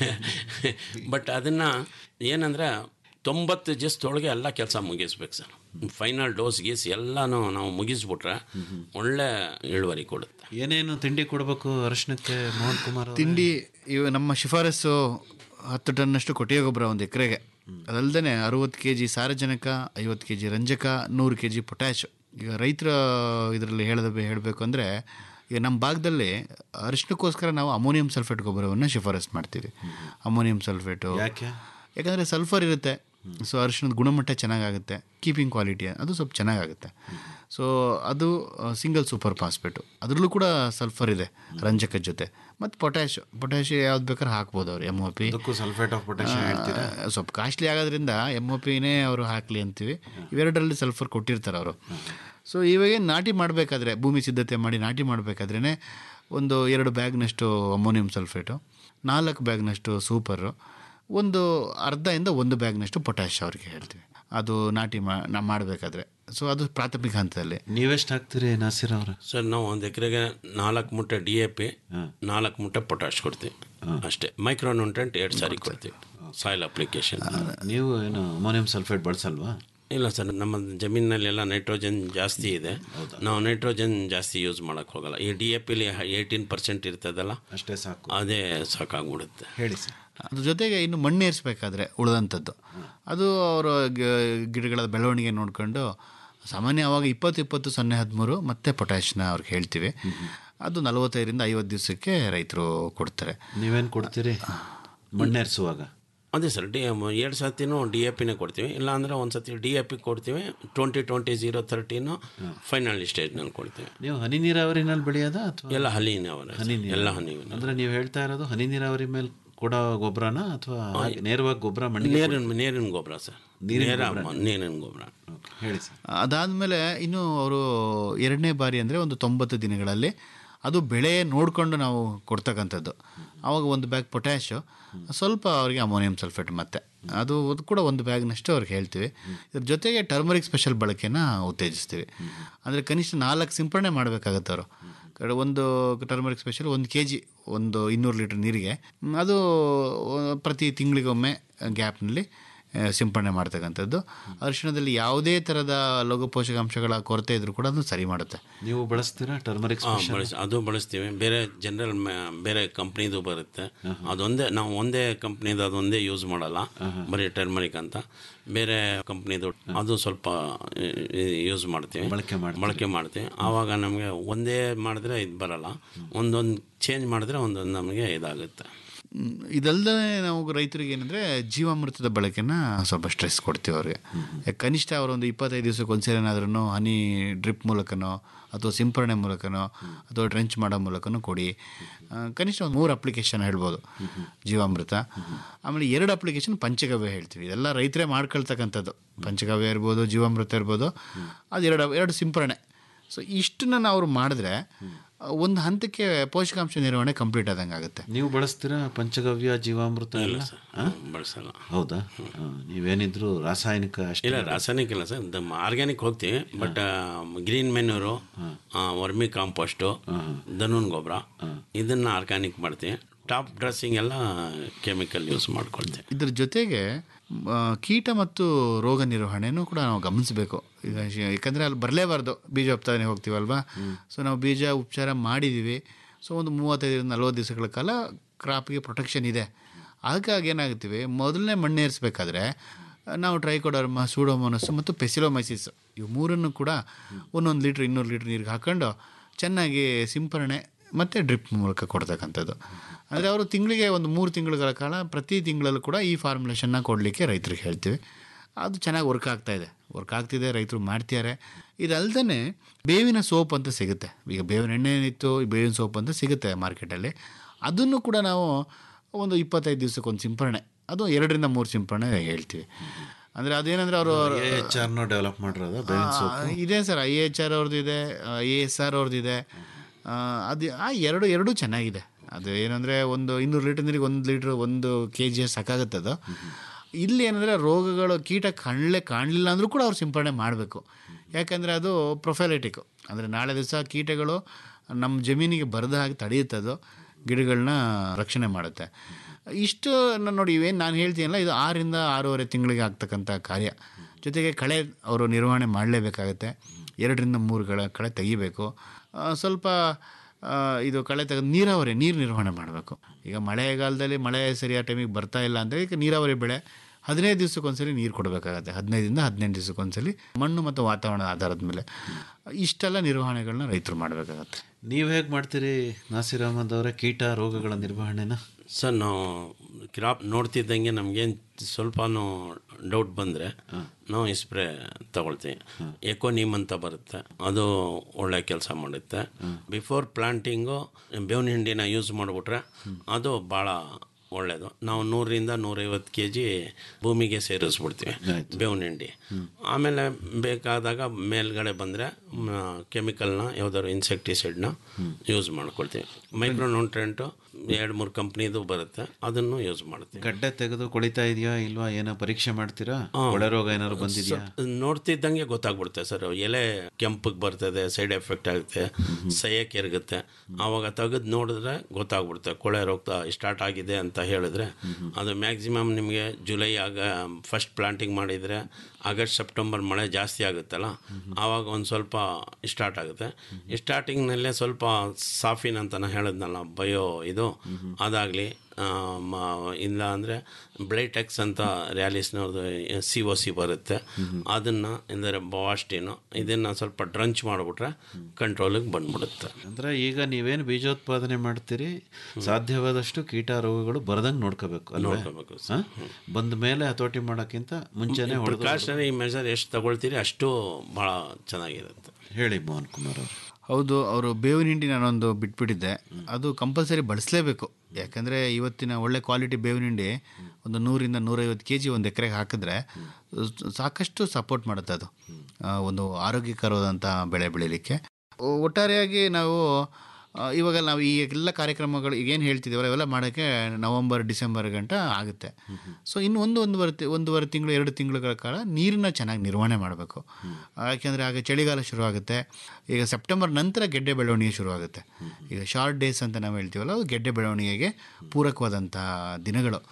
ಬಟ್ ಅದನ್ನು ಏನಂದರೆ ತೊಂಬತ್ತು ಜಸ್ತೊಳಗೆ ಎಲ್ಲ ಕೆಲಸ ಮುಗಿಸ್ಬೇಕು ಸರ್ ಫೈನಲ್ ಡೋಸ್ ಗೀಸ್ ಎಲ್ಲನೂ ನಾವು ಮುಗಿಸ್ಬಿಟ್ರೆ ಒಳ್ಳೆ ಇಳುವರಿ ಕೊಡುತ್ತೆ ಏನೇನು ತಿಂಡಿ ಕೊಡಬೇಕು ಅರಿಶಿನಕ್ಕೆ ಮೋಹನ್ ಕುಮಾರ್ ಅವ್ರೆ? ತಿಂಡಿ ಇವ ನಮ್ಮ ಶಿಫಾರಸ್ಸು ಹತ್ತು ಟನ್ನಷ್ಟು ಕೊಟ್ಟಿಗೆ ಗೊಬ್ಬರ ಒಂದು ಎಕರೆಗೆ ಅದಲ್ಲದೆ ಅರುವತ್ತು ಕೆ ಜಿ ಸಾರಜನಕ ಐವತ್ತು ಕೆ ಜಿ ರಂಜಕ ನೂರು ಕೆ ಜಿ ಪೊಟ್ಯಾಶ್ ಈಗ ರೈತರ ಇದರಲ್ಲಿ ಹೇಳದ ಹೇಳಬೇಕು ಅಂದರೆ ಈಗ ನಮ್ಮ ಭಾಗದಲ್ಲಿ ಅರಿಶಿನಕ್ಕೋಸ್ಕರ ನಾವು ಅಮೋನಿಯಂ ಸಲ್ಫೇಟ್ ಗೊಬ್ಬರವನ್ನು ಶಿಫಾರಸ್ ಮಾಡ್ತೀವಿ ಅಮೋನಿಯಂ ಸಲ್ಫೇಟು ಯಾಕೆ ಯಾಕಂದರೆ ಸಲ್ಫರ್ ಇರುತ್ತೆ ಸೊ ಅರಿಶಿಣದ ಗುಣಮಟ್ಟ ಚೆನ್ನಾಗಾಗುತ್ತೆ ಕೀಪಿಂಗ್ ಕ್ವಾಲಿಟಿ ಅದು ಸ್ವಲ್ಪ ಚೆನ್ನಾಗಾಗುತ್ತೆ ಸೊ ಅದು ಸಿಂಗಲ್ ಸೂಪರ್ ಫಾಸ್ಫೇಟು ಅದರಲ್ಲೂ ಕೂಡ ಸಲ್ಫರ್ ಇದೆ ರಂಜಕದ ಜೊತೆ ಮತ್ತು ಪೊಟ್ಯಾಶ್ ಪೊಟ್ಯಾಶ್ ಯಾವ್ದು ಬೇಕಾದ್ರೆ ಹಾಕ್ಬೋದು ಅವ್ರು ಎಮ್ ಒ ಪಿ ಅದಕ್ಕೂ ಸಲ್ಫೇಟ್ ಆಫ್ ಪೊಟ್ಯಾಷಿಯಂ ಹೇಳ್ತೀರಾ ಸ್ವಲ್ಪ ಕಾಸ್ಟ್ಲಿ ಆಗೋದ್ರಿಂದ ಎಮ್ ಒ ಪಿನೇ ಅವರು ಹಾಕಲಿ ಅಂತೀವಿ ಇವೆರಡರಲ್ಲಿ ಸಲ್ಫರ್ ಕೊಟ್ಟಿರ್ತಾರೆ ಅವರು ಸೊ ಇವಾಗ ನಾಟಿ ಮಾಡಬೇಕಾದ್ರೆ ಭೂಮಿ ಸಿದ್ಧತೆ ಮಾಡಿ ನಾಟಿ ಮಾಡಬೇಕಾದ್ರೇ ಒಂದು ಎರಡು ಬ್ಯಾಗ್ನಷ್ಟು ಅಮೋನಿಯಂ ಸಲ್ಫೇಟು ನಾಲ್ಕು ಬ್ಯಾಗ್ನಷ್ಟು ಸೂಪರು ಒಂದು ಅರ್ಧದಿಂದ ಒಂದು ಬ್ಯಾಗ್ನಷ್ಟು ಪೊಟ್ಯಾಶ್ ಅವ್ರಿಗೆ ಹೇಳ್ತೀವಿ ಅದು ನಾಟಿ ಮಾ ನಾ ಮಾಡಬೇಕಾದ್ರೆ ಸೊ ಅದು ಪ್ರಾಥಮಿಕ ಹಂತದಲ್ಲಿ ನೀವೆಷ್ಟು ಹಾಕ್ತೀರಿ ನಾಸಿರ್ ಅವ್ರ ಸರ್ ನಾವು ಒಂದು ಎಕರೆಗೆ ನಾಲ್ಕು ಮುಟ್ಟೆ ಡಿ ಎ ಪಿ ನಾಲ್ಕು ಮುಟ್ಟೆ ಪೊಟ್ಯಾಶ್ ಕೊಡ್ತೀವಿ ಅಷ್ಟೇ ಮೈಕ್ರೋ ನ್ಯೂಟ್ರೆಂಟ್ ಎರಡು ಸಾರಿ ಕೊಡ್ತೀವಿ ಸಾಯಿಲ್ ಅಪ್ಲಿಕೇಶನ್ ನೀವು ಏನು ಅಮೋನಿಯಂ ಸಲ್ಫೇಟ್ ಬಳಸಲ್ವಾ ಇಲ್ಲ ಸರ್ ನಮ್ಮ ಜಮೀನಿನಲ್ಲೆಲ್ಲ ನೈಟ್ರೋಜನ್ ಜಾಸ್ತಿ ಇದೆ ನಾವು ನೈಟ್ರೋಜನ್ ಜಾಸ್ತಿ ಯೂಸ್ ಮಾಡೋಕ್ಕೆ ಹೋಗಲ್ಲ ಈ ಡಿ ಎ ಪಿಲಿ ಏಯ್ಟೀನ್ ಪರ್ಸೆಂಟ್ ಇರ್ತದಲ್ಲ ಅಷ್ಟೇ ಸಾಕು ಅದೇ ಸಾಕಾಗ್ಬಿಡುತ್ತೆ ಹೇಳಿ ಸರ್ ಅದ್ರ ಜೊತೆಗೆ ಇನ್ನು ಮಣ್ಣು ಏರಿಸ್ಬೇಕಾದ್ರೆ ಉಳಿದಂಥದ್ದು ಅದು ಅವರ ಗಿಡಗಳ ಬೆಳವಣಿಗೆ ನೋಡ್ಕೊಂಡು ಸಾಮಾನ್ಯ ಅವಾಗ ಇಪ್ಪತ್ತು ಇಪ್ಪತ್ತು ಸೊನ್ನೆ ಹದಿಮೂರು ಮತ್ತೆ ಪೊಟ್ಯಾಶ್ನ ಅವ್ರಿಗೆ ಹೇಳ್ತೀವಿ ಅದು ನಲವತ್ತೈದರಿಂದ ಐವತ್ತು ದಿವಸಕ್ಕೆ ರೈತರು ಕೊಡ್ತಾರೆ ನೀವೇನು ಕೊಡ್ತೀರಿ ಮಣ್ಣೇರಿಸುವಾಗ ಅದೇ ಸರ್ ಡಿ ಎರಡು ಸತಿನೂ ಡಿ ಎ ಪಿನೇ ಕೊಡ್ತೀವಿ ಇಲ್ಲಾಂದರೆ ಒಂದು ಸತಿ ಡಿ ಎ ಪಿ ಕೊಡ್ತೀವಿ twenty twenty zero thirteen final ಸ್ಟೇಜ್ನಲ್ಲಿ ಕೊಡ್ತೀವಿ ನೀವು ಹನಿ ನೀರಾವರಿನಲ್ಲಿ ಬೆಳೆಯೋದಾ ಅಥವಾ ಎಲ್ಲ ಹನಿನೇ ಅವರ ಹನಿ ಎಲ್ಲ ನೀರಾವರಿ ಹನಿ ಅಂದ್ರೆ ನೀವು ಹೇಳ್ತಾ ಇರೋದು ಹನಿ ನೀರಾವರಿ ಮೇಲೆ ಕೊಡೋ ಗೊಬ್ಬರನ ಅಥವಾ ಹಾಗೆ ನೇರವಾಗಿ ಗೊಬ್ಬರ ಮಣ್ಣಿಗೆ ನೀರಿನ ನೀರಿನ ಗೊಬ್ಬರ ಸರ್ ನೀರಿನ ನೇರ ಗೊಬ್ರ? ನೀರಿನ ಗೊಬ್ಬರ ಕೊಡ್- ಹೇಳಿ ಸರ್ ಅದಾದಮೇಲೆ ಇನ್ನು ಅವರು ಎರಡನೇ ಬಾರಿ ಅಂದರೆ ಒಂದು ತೊಂಬತ್ತು ದಿನಗಳಲ್ಲಿ ಅದು ಬೆಳೆ ನೋಡಿಕೊಂಡು ನಾವು ಕೊಡ್ತಕ್ಕಂಥದ್ದು ಆವಾಗ ಒಂದು ಬ್ಯಾಗ್ ಪೊಟ್ಯಾಶು ಸ್ವಲ್ಪ ಅವರಿಗೆ ಅಮೋನಿಯಂ ಸಲ್ಫೇಟ್ ಮತ್ತೆ ಅದು ಅದು ಕೂಡ ಒಂದು ಬ್ಯಾಗ್ನಷ್ಟು ಅವ್ರಿಗೆ ಹೇಳ್ತೀವಿ ಇದ್ರ ಜೊತೆಗೆ ಟರ್ಮರಿಕ್ ಸ್ಪೆಷಲ್ ಬಳಕೆನ ಉತ್ತೇಜಿಸ್ತೀವಿ ಅಂದರೆ ಕನಿಷ್ಠ ನಾಲ್ಕು ಸಿಂಪಡಣೆ ಮಾಡಬೇಕಾಗತ್ತೆ ಅವರು ಕಡೆ ಒಂದು ಟರ್ಮರಿಕ್ ಸ್ಪೆಷಲ್ ಒಂದು ಕೆ ಜಿ ಒಂದು ಇನ್ನೂರು ಲೀಟ್ರ್ ನೀರಿಗೆ ಮ್, ಅದು ಪ್ರತಿ ತಿಂಗಳಿಗೊಮ್ಮೆ ಗ್ಯಾಪ್ನಲ್ಲಿ ಆ, ಸಿಂಪಡಣೆ ಮಾಡ್ತಕ್ಕಂಥದ್ದು ಅರಿಶಿಣದಲ್ಲಿ ಯಾವುದೇ ಥರದ ಲಘು ಪೋಷಕಾಂಶಗಳ ಕೊರತೆ ಇದ್ರೂ ಕೂಡ ಅದು ಸರಿ ಮಾಡುತ್ತೆ ನೀವು ಬಳಸ್ತೀರಾ ಟರ್ಮರಿಕ್ ಹಾಂ ಬಳಸಿ ಅದು ಬಳಸ್ತೀವಿ ಬೇರೆ ಜನರಲ್ ಬೇರೆ ಕಂಪ್ನಿದು ಬರುತ್ತೆ ಅದೊಂದೇ ನಾವು ಒಂದೇ ಕಂಪ್ನಿದು ಅದೊಂದೇ ಯೂಸ್ ಮಾಡಲ್ಲ ಬರೀ ಟರ್ಮರಿಕ್ ಅಂತ ಬೇರೆ ಕಂಪ್ನಿದು ಅದು ಸ್ವಲ್ಪ ಯೂಸ್ ಮಾಡ್ತೀವಿ ಬಳಕೆ ಮಾಡ್ತೀವಿ. ಬಳಕೆ ಮಾಡ್ತೀವಿ ಆವಾಗ ನಮಗೆ ಒಂದೇ ಮಾಡಿದ್ರೆ ಇದು ಬರಲ್ಲ ಒಂದೊಂದು ಚೇಂಜ್ ಮಾಡಿದ್ರೆ ಒಂದೊಂದು ನಮಗೆ ಇದಾಗುತ್ತೆ ಮ್, ಇದಲ್ಲದೆ ನಾವು ರೈತರಿಗೆ ಏನಂದರೆ ಜೀವಾಮೃತದ ಬಳಕೆನ ಸ್ವಲ್ಪ ಸ್ಟ್ರೆಸ್ ಕೊಡ್ತೀವಿ ಅವ್ರಿಗೆ ಯಾಕೆ ಕನಿಷ್ಠ ಅವರು ಒಂದು ಇಪ್ಪತ್ತೈದು ದಿವಸಕ್ಕೆ ಒಂದ್ಸರಿ ಏನಾದ್ರೂ ಹನಿ ಡ್ರಿಪ್ ಮೂಲಕನೋ ಅಥವಾ ಸಿಂಪರಣೆ ಮೂಲಕನೋ ಅಥವಾ ಟ್ರೆಂಚ್ ಮಾಡೋ ಮೂಲಕನೋ ಕೊಡಿ ಆ, ಕನಿಷ್ಠ ಒಂದು ಮೂರು ಅಪ್ಲಿಕೇಶನ್ ಹೇಳ್ಬೋದು ಜೀವಾಮೃತ ಆಮೇಲೆ ಎರಡು ಅಪ್ಲಿಕೇಶನ್ ಪಂಚಗವ್ಯ ಹೇಳ್ತೀವಿ ಇದೆಲ್ಲ ರೈತರೇ ಮಾಡ್ಕೊಳ್ತಕ್ಕಂಥದ್ದು ಪಂಚಗವ್ಯ ಇರ್ಬೋದು ಜೀವಾಮೃತ ಇರ್ಬೋದು ಅದು ಎರಡು ಎರಡು ಸಿಂಪರಣೆ ಸೊ ಇಷ್ಟನ್ನ ಅವ್ರು ಮಾಡಿದ್ರೆ ಒಂದು ಹಂತಕ್ಕೆ ಪೋಷಕಾಂಶ ನಿರ್ವಹಣೆ ಕಂಪ್ಲೀಟ್ ಆದಂಗೆ ಆಗುತ್ತೆ ನೀವು ಬಳಸ್ತೀರಾ ಪಂಚಗವ್ಯ ಜೀವಾಮೃತ ಎಲ್ಲ ಆ? ಬಳಸಲ್ಲ ಹೌದಾ ಆ, ನೀವೇನಿದ್ರು ರಾಸಾಯನಿಕ ಅಷ್ಟೇ ಇಲ್ಲ ರಾಸಾಯನಿಕ ಇಲ್ಲ ಸರ್ ನಮ್ಮ ಆರ್ಗ್ಯಾನಿಕ್ ಹೋಗ್ತೀವಿ but green manure vermicompost ದನೂನ್ ಗೊಬ್ಬರ ಇದನ್ನ ಆರ್ಗ್ಯಾನಿಕ್ ಮಾಡ್ತೀವಿ ಟಾಪ್ ಡ್ರೆಸ್ಸಿಂಗ್ ಎಲ್ಲ ಕೆಮಿಕಲ್ ಯೂಸ್ ಮಾಡ್ಕೊಳ್ತೀವಿ ಇದ್ರ ಜೊತೆಗೆ ಆ, ಕೀಟ ಮತ್ತು ರೋಗ ನಿರ್ವಹಣೆನೂ ಕೂಡ ನಾವು ಗಮನಿಸಬೇಕು ಈಗ ಶಿ- ಯಾಕಂದರೆ ಅಲ್ಲಿ ಬರಲೇಬಾರ್ದು ಬೀಜ ಉತ್ಪಾದನೆ ಹೋಗ್ತೀವಲ್ವಾ ಸೊ ನಾವು ಬೀಜ ಉಪಚಾರ ಮಾಡಿದ್ದೀವಿ ಸೊ ಒಂದು ಮೂವತ್ತೈದರಿಂದ ನಲ್ವತ್ತು ದಿವಸಗಳ ಕಾಲ ಕ್ರಾಪ್ಗೆ ಪ್ರೊಟೆಕ್ಷನ್ ಇದೆ ಹಾಗಾಗಿ ಏನಾಗ್ತೀವಿ ಮೊದಲನೇ ಮಣ್ಣೇರಿಸ್ಬೇಕಾದ್ರೆ ನಾವು ಟ್ರೈಕೋಡರ್ಮ ಸೂಡೋಮೋನಸ್ ಮತ್ತು ಪೆಸಿಲೋಮೈಸಿಸ್ ಇವು ಮೂರನ್ನು ಕೂಡ ಒಂದೊಂದು ಲೀಟ್ರ್ ಇನ್ನೂರು ಲೀಟ್ರ್ ನೀರಿಗೆ ಹಾಕ್ಕೊಂಡು ಚೆನ್ನಾಗಿ ಸಿಂಪರಣೆ ಮತ್ತು ಡ್ರಿಪ್ ಮೂಲಕ ಕೊಡ್ತಕ್ಕಂಥದ್ದು ಅಂದರೆ ಅವರು ತಿಂಗಳಿಗೆ ಒಂದು ಮೂರು ತಿಂಗಳ ಕಾಲ ಪ್ರತಿ ತಿಂಗಳಲ್ಲೂ ಕೂಡ ಈ ಫಾರ್ಮುಲೇಷನ್ನ ಕೊಡಲಿಕ್ಕೆ ರೈತರಿಗೆ ಹೇಳ್ತೀವಿ ಅದು ಚೆನ್ನಾಗಿ ವರ್ಕ್ ಆಗ್ತಾ ಇದೆ ವರ್ಕ್ ಆಗ್ತಿದೆ ರೈತರು ಮಾಡ್ತಿದ್ದಾರೆ ಇದಲ್ದೇ ಬೇವಿನ ಸೋಪ್ ಅಂತ ಸಿಗುತ್ತೆ ಈಗ ಬೇವಿನ ಎಣ್ಣೆ ಏನಿತ್ತು ಈ ಬೇವಿನ ಸೋಪ್ ಅಂತ ಸಿಗುತ್ತೆ ಮಾರ್ಕೆಟಲ್ಲಿ ಅದನ್ನು ಕೂಡ ನಾವು ಒಂದು ಇಪ್ಪತ್ತೈದು ದಿವಸಕ್ಕೊಂದು ಸಿಂಪರಣೆ ಅದು ಎರಡರಿಂದ ಮೂರು ಸಿಂಪರಣೆ ಹೇಳ್ತೀವಿ ಅಂದರೆ ಅದೇನಂದ್ರೆ ಅವರು ಎಚ್ ಆರ್ನೋ ಡೆವಲಪ್ ಮಾಡಿರೋದು ಬೇವಿನ ಸೊಪ್ಪು ಇದೆ ಸರ್ ಐ ಎಚ್ ಆರ್ ಅವ್ರದ್ದು ಇದೆ ಐ ಎಸ್ ಆರ್ ಅವ್ರದ್ದು ಇದೆ ಆ, ಅದು ಆ ಎರಡು ಎರಡೂ ಚೆನ್ನಾಗಿದೆ ಅದು ಏನಂದರೆ ಒಂದು ಇನ್ನೂರು ಲೀಟರ್ ನೀರಿಗೆ ಒಂದು ಲೀಟ್ರ್ ಒಂದು ಕೆ ಜಿ ಸಾಕಾಗುತ್ತೆ ಅದು ಇಲ್ಲಿ ಏನಂದರೆ ರೋಗಗಳು ಕೀಟ ಕಾಣಲೇ ಕಾಣಲಿಲ್ಲ ಅಂದರೂ ಕೂಡ ಅವ್ರು ಸಿಂಪರಣೆ ಮಾಡಬೇಕು ಯಾಕಂದರೆ ಅದು ಪ್ರೊಫೈಲೈಟಿಕ್ ಅಂದರೆ ನಾಳೆ ದಿವಸ ಕೀಟಗಳು ನಮ್ಮ ಜಮೀನಿಗೆ ಬರದ ಹಾಗೆ ತಡೆಯುತ್ತೆ ಅದು ಗಿಡಗಳನ್ನ ರಕ್ಷಣೆ ಮಾಡುತ್ತೆ ಇಷ್ಟು ನಾನು ನೋಡಿ ಇವೇನು ನಾನು ಹೇಳ್ತೀನಲ್ಲ ಇದು ಆರರಿಂದ ಆರೂವರೆ ತಿಂಗಳಿಗೆ ಆಗ್ತಕ್ಕಂಥ ಕಾರ್ಯ ಜೊತೆಗೆ ಕಳೆ ಅವರು ನಿರ್ವಹಣೆ ಮಾಡಲೇಬೇಕಾಗತ್ತೆ ಎರಡರಿಂದ ಮೂರು ಕಳೆ ಕಳೆ ತೆಗಿಬೇಕು ಆ, ಸ್ವಲ್ಪ ಆ, ಇದು ಕಳೆ ತೆಗೆದು ನೀರಾವರಿ ನೀರು ನಿರ್ವಹಣೆ ಮಾಡಬೇಕು ಈಗ ಮಳೆಗಾಲದಲ್ಲಿ ಮಳೆ ಸರಿಯಾದ ಟೈಮಿಗೆ ಬರ್ತಾ ಇಲ್ಲ ಅಂದರೆ ಈಗ ನೀರಾವರಿ ಬೆಳೆ ಹದಿನೈದು ದಿವಸಕ್ಕೊಂದ್ಸಲಿ ನೀರು ಕೊಡಬೇಕಾಗತ್ತೆ ಹದಿನೈದರಿಂದ ಹದಿನೆಂಟು ದಿವಸಕ್ಕೊಂದ್ಸಲಿ ಮಣ್ಣು ಮತ್ತು ವಾತಾವರಣದ ಆಧಾರದ ಮೇಲೆ ಇಷ್ಟೆಲ್ಲ ನಿರ್ವಹಣೆಗಳನ್ನ ರೈತರು ಮಾಡಬೇಕಾಗತ್ತೆ ನೀವು ಹೇಗೆ ಮಾಡ್ತೀರಿ ನಾಸಿರ್ ಅಹಮದ್ ಅವರೇ ಕೀಟ ರೋಗಗಳ ನಿರ್ವಹಣೆನ ಸರ್ ನಾವು ಕ್ರಾಪ್ ನೋಡ್ತಿದ್ದಂಗೆ ನಮಗೇನು ಸ್ವಲ್ಪನೂ ಡೌಟ್ ಬಂದರೆ ನಾವು ಈ ಸ್ಪ್ರೇ ತಗೊಳ್ತೀವಿ ಎಕೋನಿಮ್ ಅಂತ ಬರುತ್ತೆ ಅದು ಒಳ್ಳೆ ಕೆಲಸ ಮಾಡುತ್ತೆ ಬಿಫೋರ್ ಪ್ಲಾಂಟಿಂಗು ಬೇವಿನ ಹಿಂಡಿನ ಯೂಸ್ ಮಾಡಿಬಿಟ್ರೆ ಅದು ಭಾಳ ಒಳ್ಳೆಯದು ನಾವು ನೂರರಿಂದ ನೂರೈವತ್ತು ಕೆ ಜಿ ಭೂಮಿಗೆ ಸೇರಿಸ್ಬಿಡ್ತೀವಿ ಬೇವಿನ ಹಿಂಡಿ ಆಮೇಲೆ ಬೇಕಾದಾಗ ಮೇಲ್ಗಡೆ ಬಂದರೆ ಕೆಮಿಕಲ್ನ ಯಾವ್ದಾದ್ರು ಇನ್ಸೆಕ್ಟಿಸೈಡ್ನ ಯೂಸ್ ಮಾಡ್ಕೊಳ್ತೀವಿ ಮೈಕ್ರೋ ನ್ಯೂಟ್ರೆಂಟು ಎರಡು ಮೂರು ಕಂಪ್ನಿದು ಬರುತ್ತೆ ಅದನ್ನು ಯೂಸ್ ಮಾಡ್ತೀವಿ ಗಡ್ಡೆ ತೆಗೆದು ಕೊಳಿತಾ ಇದೆಯಾ ಇಲ್ವಾ ಏನೋ ಪರೀಕ್ಷೆ ಮಾಡ್ತೀರಾ ಒಳೆ ರೋಗ ಏನಾದ್ರು ಬಂದಿದೆಯಾ ನೋಡ್ತಿದ್ದಂಗೆ ಗೊತ್ತಾಗ್ಬಿಡುತ್ತೆ ಸರ್ ಎಲೆ ಕೆಂಪಗೆ ಬರ್ತದೆ ಸೈಡ್ ಎಫೆಕ್ಟ್ ಆಗುತ್ತೆ ಸೈಯಕ್ಕೆ ಎರಗುತ್ತೆ ಆವಾಗ ತೆಗೆದು ನೋಡಿದ್ರೆ ಗೊತ್ತಾಗ್ಬಿಡುತ್ತೆ ಕೊಳೆ ರೋಗ ಸ್ಟಾರ್ಟ್ ಆಗಿದೆ ಅಂತ ಹೇಳಿದ್ರೆ ಅದು ಮ್ಯಾಕ್ಸಿಮಮ್ ನಿಮಗೆ ಜುಲೈ ಆಗ ಫಸ್ಟ್ ಪ್ಲಾಂಟಿಂಗ್ ಮಾಡಿದರೆ ಆಗಸ್ಟ್ ಸೆಪ್ಟೆಂಬರ್ ಮಳೆ ಜಾಸ್ತಿ ಆಗುತ್ತಲ್ಲ ಆವಾಗ ಒಂದು ಸ್ವಲ್ಪ ಸ್ಟಾರ್ಟ್ ಆಗುತ್ತೆ ಸ್ಟಾರ್ಟಿಂಗ್ನಲ್ಲೇ ಸ್ವಲ್ಪ ಸಾಫಿನ್ ಅಂತ ನಾನು ಹೇಳಿದ್ನಲ್ಲ ಬಯೋ ಇದು ಅದಾಗಲಿ ಇಲ್ಲ ಅಂದರೆ ಬ್ಲೈಟೆಕ್ಸ್ ಅಂತ ರ್ಯಾಲಿಸ್ನವ್ರದ್ದು ಸಿ ಒ ಸಿ ಬರುತ್ತೆ ಅದನ್ನು ಅಂದರೆ ಬಾಸ್ಟಿನು ಇದನ್ನು ಸ್ವಲ್ಪ ಡ್ರಂಚ್ ಮಾಡಿಬಿಟ್ರೆ ಕಂಟ್ರೋಲಿಗೆ ಬಂದ್ಬಿಡುತ್ತೆ ಅಂದ್ರೆ ಈಗ ನೀವೇನು ಬೀಜೋತ್ಪಾದನೆ ಮಾಡ್ತೀರಿ ಸಾಧ್ಯವಾದಷ್ಟು ಕೀಟ ರೋಗಗಳು ಬರದಂಗೆ ನೋಡ್ಕೋಬೇಕು ಅಲ್ವೇ ನೋಡ್ಕೋಬೇಕು ಹಾ? ಬಂದ ಮೇಲೆ ಹತೋಟಿ ಮಾಡೋಕ್ಕಿಂತ ಮುಂಚೆನೆ ಹೊಡೆದು ಪ್ರಿಕಾಷನರಿ ಮೆಷರ್ ಎಷ್ಟು ತಗೊಳ್ತೀರಿ ಅಷ್ಟು ಭಾಳ ಚೆನ್ನಾಗಿರುತ್ತೆ ಹೇಳಿ ಮೋಹನ್ ಕುಮಾರ್ ಅವರು ಹೌದು ಅವರು ಬೇವಿನ ಹಿಂಡಿ ನಾನೊಂದು ಬಿಟ್ಬಿಟ್ಟಿದ್ದೆ ಅದು ಕಂಪಲ್ಸರಿ ಬಳಸಲೇಬೇಕು ಯಾಕಂದರೆ ಇವತ್ತಿನ ಒಳ್ಳೆ ಕ್ವಾಲಿಟಿ ಬೇವಿನ ಹಿಂಡಿ ಒಂದು ನೂರಿಂದ ನೂರೈವತ್ತು ಕೆ ಜಿ ಒಂದು ಎಕರೆಗೆ ಹಾಕಿದ್ರೆ ಸಾಕಷ್ಟು ಸಪೋರ್ಟ್ ಮಾಡುತ್ತೆ ಅದು ಆ, ಒಂದು ಆರೋಗ್ಯಕರವಾದಂಥ ಬೆಳೆ ಬೆಳೀಲಿಕ್ಕೆ ಒ- ಒಟ್ಟಾರೆಯಾಗಿ ನಾವು ಆ, ಇವಾಗ ನಾವು ಈ ಎಲ್ಲ ಕಾರ್ಯಕ್ರಮಗಳು ಈಗೇನು ಹೇಳ್ತಿದ್ದೀವಲ್ಲ ಇವೆಲ್ಲ ಮಾಡೋಕ್ಕೆ ನವಂಬರ್ ಡಿಸೆಂಬರ್ ಗಂಟ ಆಗುತ್ತೆ ಸೊ ಇನ್ನು ಒಂದು ಒಂದೂವರೆ ತಿ- ಒಂದೂವರೆ ತಿಂಗಳು ಎರಡು ತಿಂಗಳ ಕಾಲ ನೀರನ್ನ ಚೆನ್ನಾಗಿ ನಿರ್ವಹಣೆ ಮಾಡಬೇಕು ಯಾಕೆಂದರೆ ಆಗ ಚಳಿಗಾಲ ಶುರುವಾಗುತ್ತೆ ಈಗ ಸೆಪ್ಟೆಂಬರ್ ನಂತರ ಗೆಡ್ಡೆ ಬೆಳವಣಿಗೆ ಶುರುವಾಗುತ್ತೆ ಈಗ ಶಾರ್ಟ್ ಡೇಸ್ ಅಂತ ನಾವು ಹೇಳ್ತೀವಲ್ಲ ಅದು ಗೆಡ್ಡೆ ಬೆಳವಣಿಗೆಗೆ ಪೂರಕವಾದಂಥ ದಿನಗಳು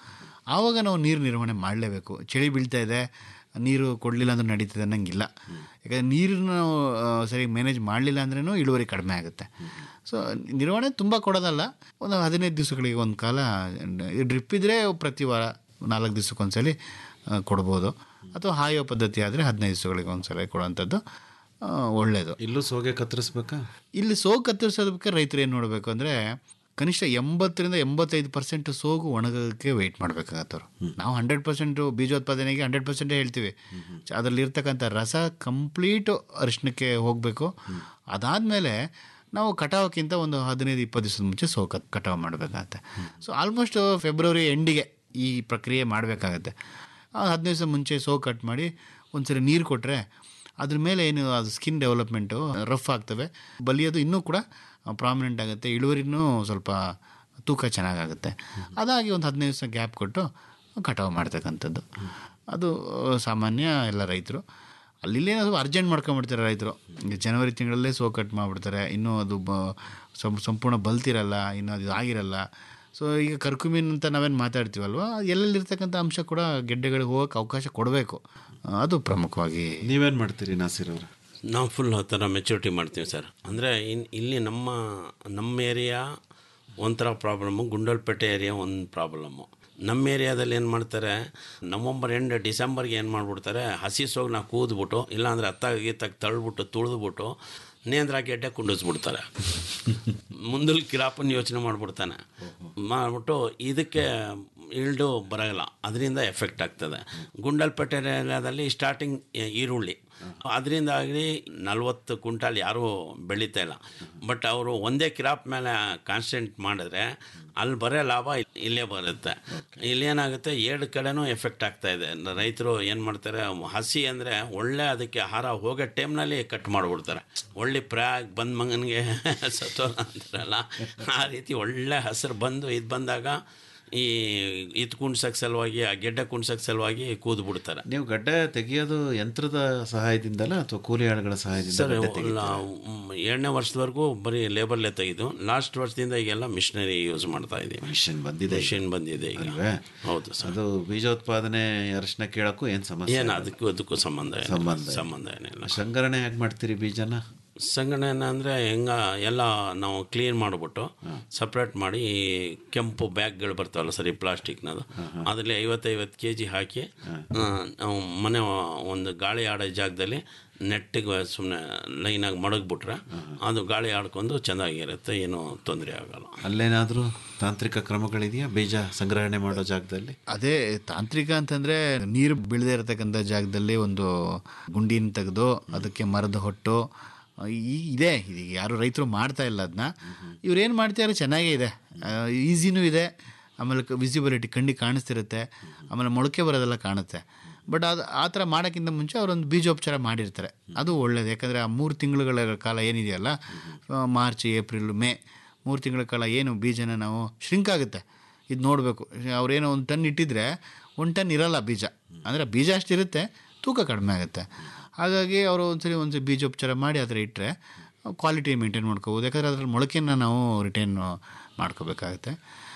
ಆವಾಗ ನಾವು ನೀರು ನಿರ್ವಹಣೆ ಮಾಡಲೇಬೇಕು ಚಳಿ ಬೀಳ್ತಾ ಇದೆ ನೀರು ಕೊಡಲಿಲ್ಲ ಅಂದ್ರೆ ನಡೀತದೆ ಅನ್ನಂಗಿಲ್ಲ ಯಾಕಂದರೆ ನೀರನ್ನು ನಾವು ಆ, ಸರಿ ಮ್ಯಾನೇಜ್ ಮಾಡಲಿಲ್ಲ ಅಂದ್ರೂ ಇಳುವರಿ ಕಡಿಮೆ ಆಗುತ್ತೆ ಸೊ ನಿರ್ವಹಣೆ ತುಂಬ ಕೊಡೋದಲ್ಲ ಒಂದು ಹದಿನೈದು ದಿವಸಗಳಿಗೆ ಒಂದು ಕಾಲ ಡ್ರಿಪ್ ಇದ್ದರೆ ಪ್ರತಿ ವಾರ ನಾಲ್ಕು ದಿವಸಕ್ಕೊಂದ್ಸಲಿ ಆ, ಕೊಡ್ಬೋದು ಅಥವಾ ಹಾಯೋ ಪದ್ಧತಿ ಆದರೆ ಹದಿನೈದು ದಿವಸಗಳಿಗೆ ಒಂದ್ಸಲ ಕೊಡುವಂಥದ್ದು ಆ, ಒಳ್ಳೆಯದು ಇಲ್ಲೂ ಸೋಗೆ ಕತ್ತರಿಸ್ಬೇಕಾ ಇಲ್ಲಿ ಸೋಗು ಕತ್ತರಿಸೋದಕ್ಕೆ ರೈತರು ಏನು ನೋಡಬೇಕು ಅಂದರೆ ಕನಿಷ್ಠ ಎಂಬತ್ತರಿಂದ ಎಂಬತ್ತೈದು ಪರ್ಸೆಂಟ್ ಸೋಗು ಒಣಗೋಕ್ಕೆ ವೆಯ್ಟ್ ಮಾಡಬೇಕಾಗತ್ತವ್ರು ನಾವು ಹಂಡ್ರೆಡ್ ಪರ್ಸೆಂಟು ಬೀಜೋತ್ಪಾದನೆಗೆ ಹಂಡ್ರೆಡ್ ಪರ್ಸೆಂಟೇ ಹೇಳ್ತೀವಿ ಅದರಲ್ಲಿ ಇರ್ತಕ್ಕಂಥ ರಸ ಕಂಪ್ಲೀಟು ಅರಿಶಿಣಕ್ಕೆ ಹೋಗಬೇಕು ಅದಾದಮೇಲೆ ನಾವು ಕಟಾವಕ್ಕಿಂತ ಒಂದು ಹದಿನೈದು ಇಪ್ಪತ್ತು ದಿವಸದ ಮುಂಚೆ ಸೋಗು ಕಟ್ ಕಟಾವು ಮಾಡಬೇಕಾಗತ್ತೆ ಸೊ ಆಲ್ಮೋಸ್ಟ್ ಫೆಬ್ರವರಿ ಎಂಡಿಗೆ ಈ ಪ್ರಕ್ರಿಯೆ ಮಾಡಬೇಕಾಗತ್ತೆ ಹದಿನೈದು ದಿವಸ ಮುಂಚೆ ಸೋಗು ಕಟ್ ಮಾಡಿ ಒಂದ್ಸರಿ ನೀರು ಕೊಟ್ಟರೆ ಅದ್ರ ಮೇಲೆ ಏನು ಅದು ಸ್ಕಿನ್ ಡೆವಲಪ್ಮೆಂಟು ರಫ್ ಆಗ್ತವೆ ಬಲಿಯೋದು ಇನ್ನೂ ಕೂಡ ಪ್ರಾಮಿನೆಂಟ್ ಆಗುತ್ತೆ ಇಳುವರಿನೂ ಸ್ವಲ್ಪ ತೂಕ ಚೆನ್ನಾಗಾಗುತ್ತೆ ಅದಾಗಿ ಒಂದು ಹದಿನೈದು ದಿವಸ ಗ್ಯಾಪ್ ಕೊಟ್ಟು ಕಟಾವು ಮಾಡ್ತಕ್ಕಂಥದ್ದು ಅದು ಸಾಮಾನ್ಯ ಎಲ್ಲ ರೈತರು ಅಲ್ಲಿ ಸ್ವಲ್ಪ ಅರ್ಜೆಂಟ್ ಮಾಡ್ಕೊಂಬಿಡ್ತಾರೆ ರೈತರು ಈಗ ಜನವರಿ ತಿಂಗಳಲ್ಲೇ ಸೋ ಕಟ್ ಮಾಡಿಬಿಡ್ತಾರೆ ಇನ್ನೂ ಅದು ಬ ಸಂ- ಸಂಪೂರ್ಣ ಬಲ್ತಿರಲ್ಲ ಇನ್ನೂ ಅದು ಆಗಿರಲ್ಲ ಸೊ ಈಗ ಕರ್ಕುಮೀನ್ ಅಂತ ನಾವೇನು ಮಾತಾಡ್ತೀವಲ್ವ ಎಲ್ಲೆಲ್ಲಿರ್ತಕ್ಕಂಥ ಅಂಶ ಕೂಡ ಗೆಡ್ಡೆಗಳಿಗೆ ಹೋಗೋಕ್ಕೆ ಅವಕಾಶ ಕೊಡಬೇಕು ಅದು ಪ್ರಮುಖವಾಗಿ ನೀವೇನು ಮಾಡ್ತೀರಿ ನಾಸಿರ್ ಅವರು ನಾವು ಫುಲ್ ಆ ಥರ ಮೆಚುರಿಟಿ ಮಾಡ್ತೀವಿ ಸರ್ ಅಂದರೆ ಇನ್ ಇಲ್ಲಿ ನಮ್ಮ ನಮ್ಮ ಏರಿಯಾ ಒಂಥರ ಪ್ರಾಬ್ಲಮ್ಮು ಗುಂಡಲ್ಪೇಟೆ ಏರಿಯಾ ಒಂದು ಪ್ರಾಬ್ಲಮ್ಮು ನಮ್ಮ ಏರಿಯಾದಲ್ಲಿ ಏನು ಮಾಡ್ತಾರೆ ನವಂಬರ್ ಎಂಡ್ ಡಿಸೆಂಬರ್ಗೆ ಏನು ಮಾಡಿಬಿಡ್ತಾರೆ ಹಸಿ ಸೋಗನ್ನ ಕೂದ್ಬಿಟ್ಟು ಇಲ್ಲಾಂದರೆ ಹತ್ತಾಗಿ ತಗ್ ತಳ್ಳಿಬಿಟ್ಟು ತುಳಿದ್ಬಿಟ್ಟು ನೇಂದ್ರ ಗೆಡ್ಡೆ ಕುಂಡಿಸ್ಬಿಡ್ತಾರೆ ಮುಂದಲ್ ಕಿರಾಪನ್ ಯೋಚನೆ ಮಾಡಿಬಿಡ್ತಾನೆ ಮಾಡಿಬಿಟ್ಟು ಇದಕ್ಕೆ ಇಳ್ಡು ಬರೋಲ್ಲ ಅದರಿಂದ ಎಫೆಕ್ಟ್ ಆಗ್ತದೆ ಗುಂಡಲ್ಪೇಟೆ ಏರಿಯಾದಲ್ಲಿ ಸ್ಟಾರ್ಟಿಂಗ್ ಈರುಳ್ಳಿ ಅದರಿಂದಾಗಿ ನಲ್ವತ್ತು ಕ್ವಿಂಟಾಲ್ ಯಾರೂ ಬೆಳೀತಾ ಇಲ್ಲ ಬಟ್ ಅವರು ಒಂದೇ ಕ್ರಾಪ್ ಮೇಲೆ ಕಾನ್ಸಂಟ್ ಮಾಡಿದ್ರೆ ಅಲ್ಲಿ ಬರೋ ಲಾಭ ಇಲ್- ಇಲ್ಲೇ ಬರುತ್ತೆ ಇಲ್ಲೇನಾಗುತ್ತೆ ಎರಡು ಕಡೆನೂ ಎಫೆಕ್ಟ್ ಆಗ್ತಾ ಇದೆ ರೈತರು ಏನು ಮಾಡ್ತಾರೆ ಹಸಿ ಅಂದರೆ ಒಳ್ಳೆ ಅದಕ್ಕೆ ಆಹಾರ ಹೋಗೋ ಟೈಮ್ನಲ್ಲಿ ಕಟ್ ಮಾಡಿಬಿಡ್ತಾರೆ ಒಳ್ಳೆ ಪ್ರಾಗ್ ಬಂದ ಮಗನಿಗೆ ಸತ್ತೋಲ ಅಂತಾರಲ್ಲ ಆ ರೀತಿ ಒಳ್ಳೆ ಹಸಿರು ಬಂದು ಇದು ಬಂದಾಗ ಈ ಇದು ಕುಣ್ಸಕ್ಕೆ ಸಲುವಾಗಿ ಆ ಗೆಡ್ಡೆ ಕುಣ್ಸಕ್ಕೆ ಸಲುವಾಗಿ ಕೂದು ಬಿಡ್ತಾರೆ ನೀವು ಗಡ್ಡೆ ತೆಗೆಯೋದು ಯಂತ್ರದ ಸಹಾಯದಿಂದಲ ಅಥವಾ ಕೂಲಿ ಆಳುಗಳ ಸಹಾಯದಿಂದ ಸರ್ ಗಡ್ಡೆ ತೆಗಿತೀರಾ? ಎರಡನೇ ವರ್ಷದವರೆಗೂ ಬರೀ ಲೇಬರ್ಲೇ ತೆಗೆದು ಲಾಸ್ಟ್ ವರ್ಷದಿಂದ ಈಗೆಲ್ಲ ಮಿಷನರಿ ಯೂಸ್ ಮಾಡ್ತಾ ಇದ್ದೀವಿ ಮಿಷನ್ ಬಂದಿದೆ ಮಿಷನ್ ಬಂದಿದೆ ಈಗ ಅಲ್ವೇ? ಹೌದು ಸರ್ ಅದು ಬೀಜೋತ್ಪಾದನೆ ಅರಿಶಿನ ಕೇಳಕ್ಕೂ ಏನು ಸಮಸ್ಯೆ ಏನು ಇಲ್ಲ. ಅದಕ್ಕೂ ಅದಕ್ಕೂ ಸಂಬಂಧ ಏನಿಲ್ಲ. ಸಂಬಂಧ ಸಂಬಂಧ ಏನಿಲ್ಲ ಸಂಗ್ರಹಣೆ ಹೇಗೆ ಮಾಡ್ತೀರಿ ಬೀಜನ ಸಂಗಣನ ಅಂದರೆ ಹೆಂಗ ಎಲ್ಲ ನಾವು ಕ್ಲೀನ್ ಮಾಡಿಬಿಟ್ಟು ಸಪ್ರೇಟ್ ಮಾಡಿ ಈ ಕೆಂಪು ಬ್ಯಾಗ್ಗಳು ಬರ್ತಾವಲ್ಲ ಸರಿ ಪ್ಲಾಸ್ಟಿಕ್ನದು ಅದರಲ್ಲಿ ಐವತ್ತೈವತ್ತು ಕೆ ಜಿ ಹಾಕಿ ಆ, ನಾವು ಮನೆ ಒಂದು ಗಾಳಿ ಆಡೋ ಜಾಗದಲ್ಲಿ ನೆಟ್ಟಿಗೆ ಸುಮ್ಮನೆ ಲೈನಾಗಿ ಮಡಗ್ಬಿಟ್ರೆ ಅದು ಗಾಳಿ ಆಡ್ಕೊಂಡು ಚೆನ್ನಾಗಿರುತ್ತೆ ಏನೂ ತೊಂದರೆ ಆಗಲ್ಲ ಅಲ್ಲೇನಾದರೂ ತಾಂತ್ರಿಕ ಕ್ರಮಗಳಿದೆಯಾ ಬೀಜ ಸಂಗ್ರಹಣೆ ಮಾಡೋ ಜಾಗದಲ್ಲಿ ಅದೇ ತಾಂತ್ರಿಕ ಅಂತಂದರೆ ನೀರು ಬೀಳದೇ ಇರತಕ್ಕಂಥ ಜಾಗದಲ್ಲಿ ಒಂದು ಗುಂಡಿನ ತೆಗೆದು ಅದಕ್ಕೆ ಮರದ ಹೊಟ್ಟು ಈ ಇದೆ ಇದೀಗ ಯಾರು ರೈತರು ಮಾಡ್ತಾ ಇಲ್ಲ ಅದನ್ನ ಇವ್ರು ಏನು ಮಾಡ್ತಾರೆ ಚೆನ್ನಾಗೇ ಇದೆ ಈಸಿನೂ ಇದೆ ಆಮೇಲೆ ವಿಸಿಬಿಲಿಟಿ ಕಣ್ಣಿಗೆ ಕಾಣಿಸ್ತಿರುತ್ತೆ ಆಮೇಲೆ ಮೊಳಕೆ ಬರೋದೆಲ್ಲ ಕಾಣುತ್ತೆ ಬಟ್ ಅದು ಆ ಥರ ಮಾಡೋಕ್ಕಿಂತ ಮುಂಚೆ ಅವರೊಂದು ಬೀಜೋಪಚಾರ ಮಾಡಿರ್ತಾರೆ ಅದು ಒಳ್ಳೇದು ಯಾಕಂದರೆ ಆ ಮೂರು ತಿಂಗಳುಗಳ ಕಾಲ ಏನಿದೆಯಲ್ಲ ಆ, ಮಾರ್ಚ್ ಏಪ್ರಿಲ್ ಮೇ ಮೂರು ತಿಂಗಳ ಕಾಲ ಏನು ಬೀಜನ ನಾವು ಶ್ರಿಂಕ್ ಆಗುತ್ತೆ ಇದು ನೋಡಬೇಕು ಅವ್ರೇನೋ ಒಂದು ಟನ್ ಇಟ್ಟಿದ್ರೆ ಒಂದು ಟನ್ ಇರಲ್ಲ ಬೀಜ ಅಂದರೆ ಬೀಜ ಅಷ್ಟಿರುತ್ತೆ ತೂಕ ಕಡಿಮೆ ಆಗುತ್ತೆ ಹಾಗಾಗಿ ಅವರು ಒಂದ್ಸರಿ ಒಂದ್ಸರಿ ಬೀಜೋಪಚಾರ ಮಾಡಿ ಆ ಥರ ಇಟ್ಟರೆ ಕ್ವಾಲಿಟಿ ಮೇಂಟೈನ್ ಮಾಡ್ಕೋಬೋದು ಯಾಕಂದರೆ ಅದ್ರ ಮೊಳಕೆನ ನಾವು ರಿಟೈನ್ ಮಾಡ್ಕೋಬೇಕಾಗುತ್ತೆ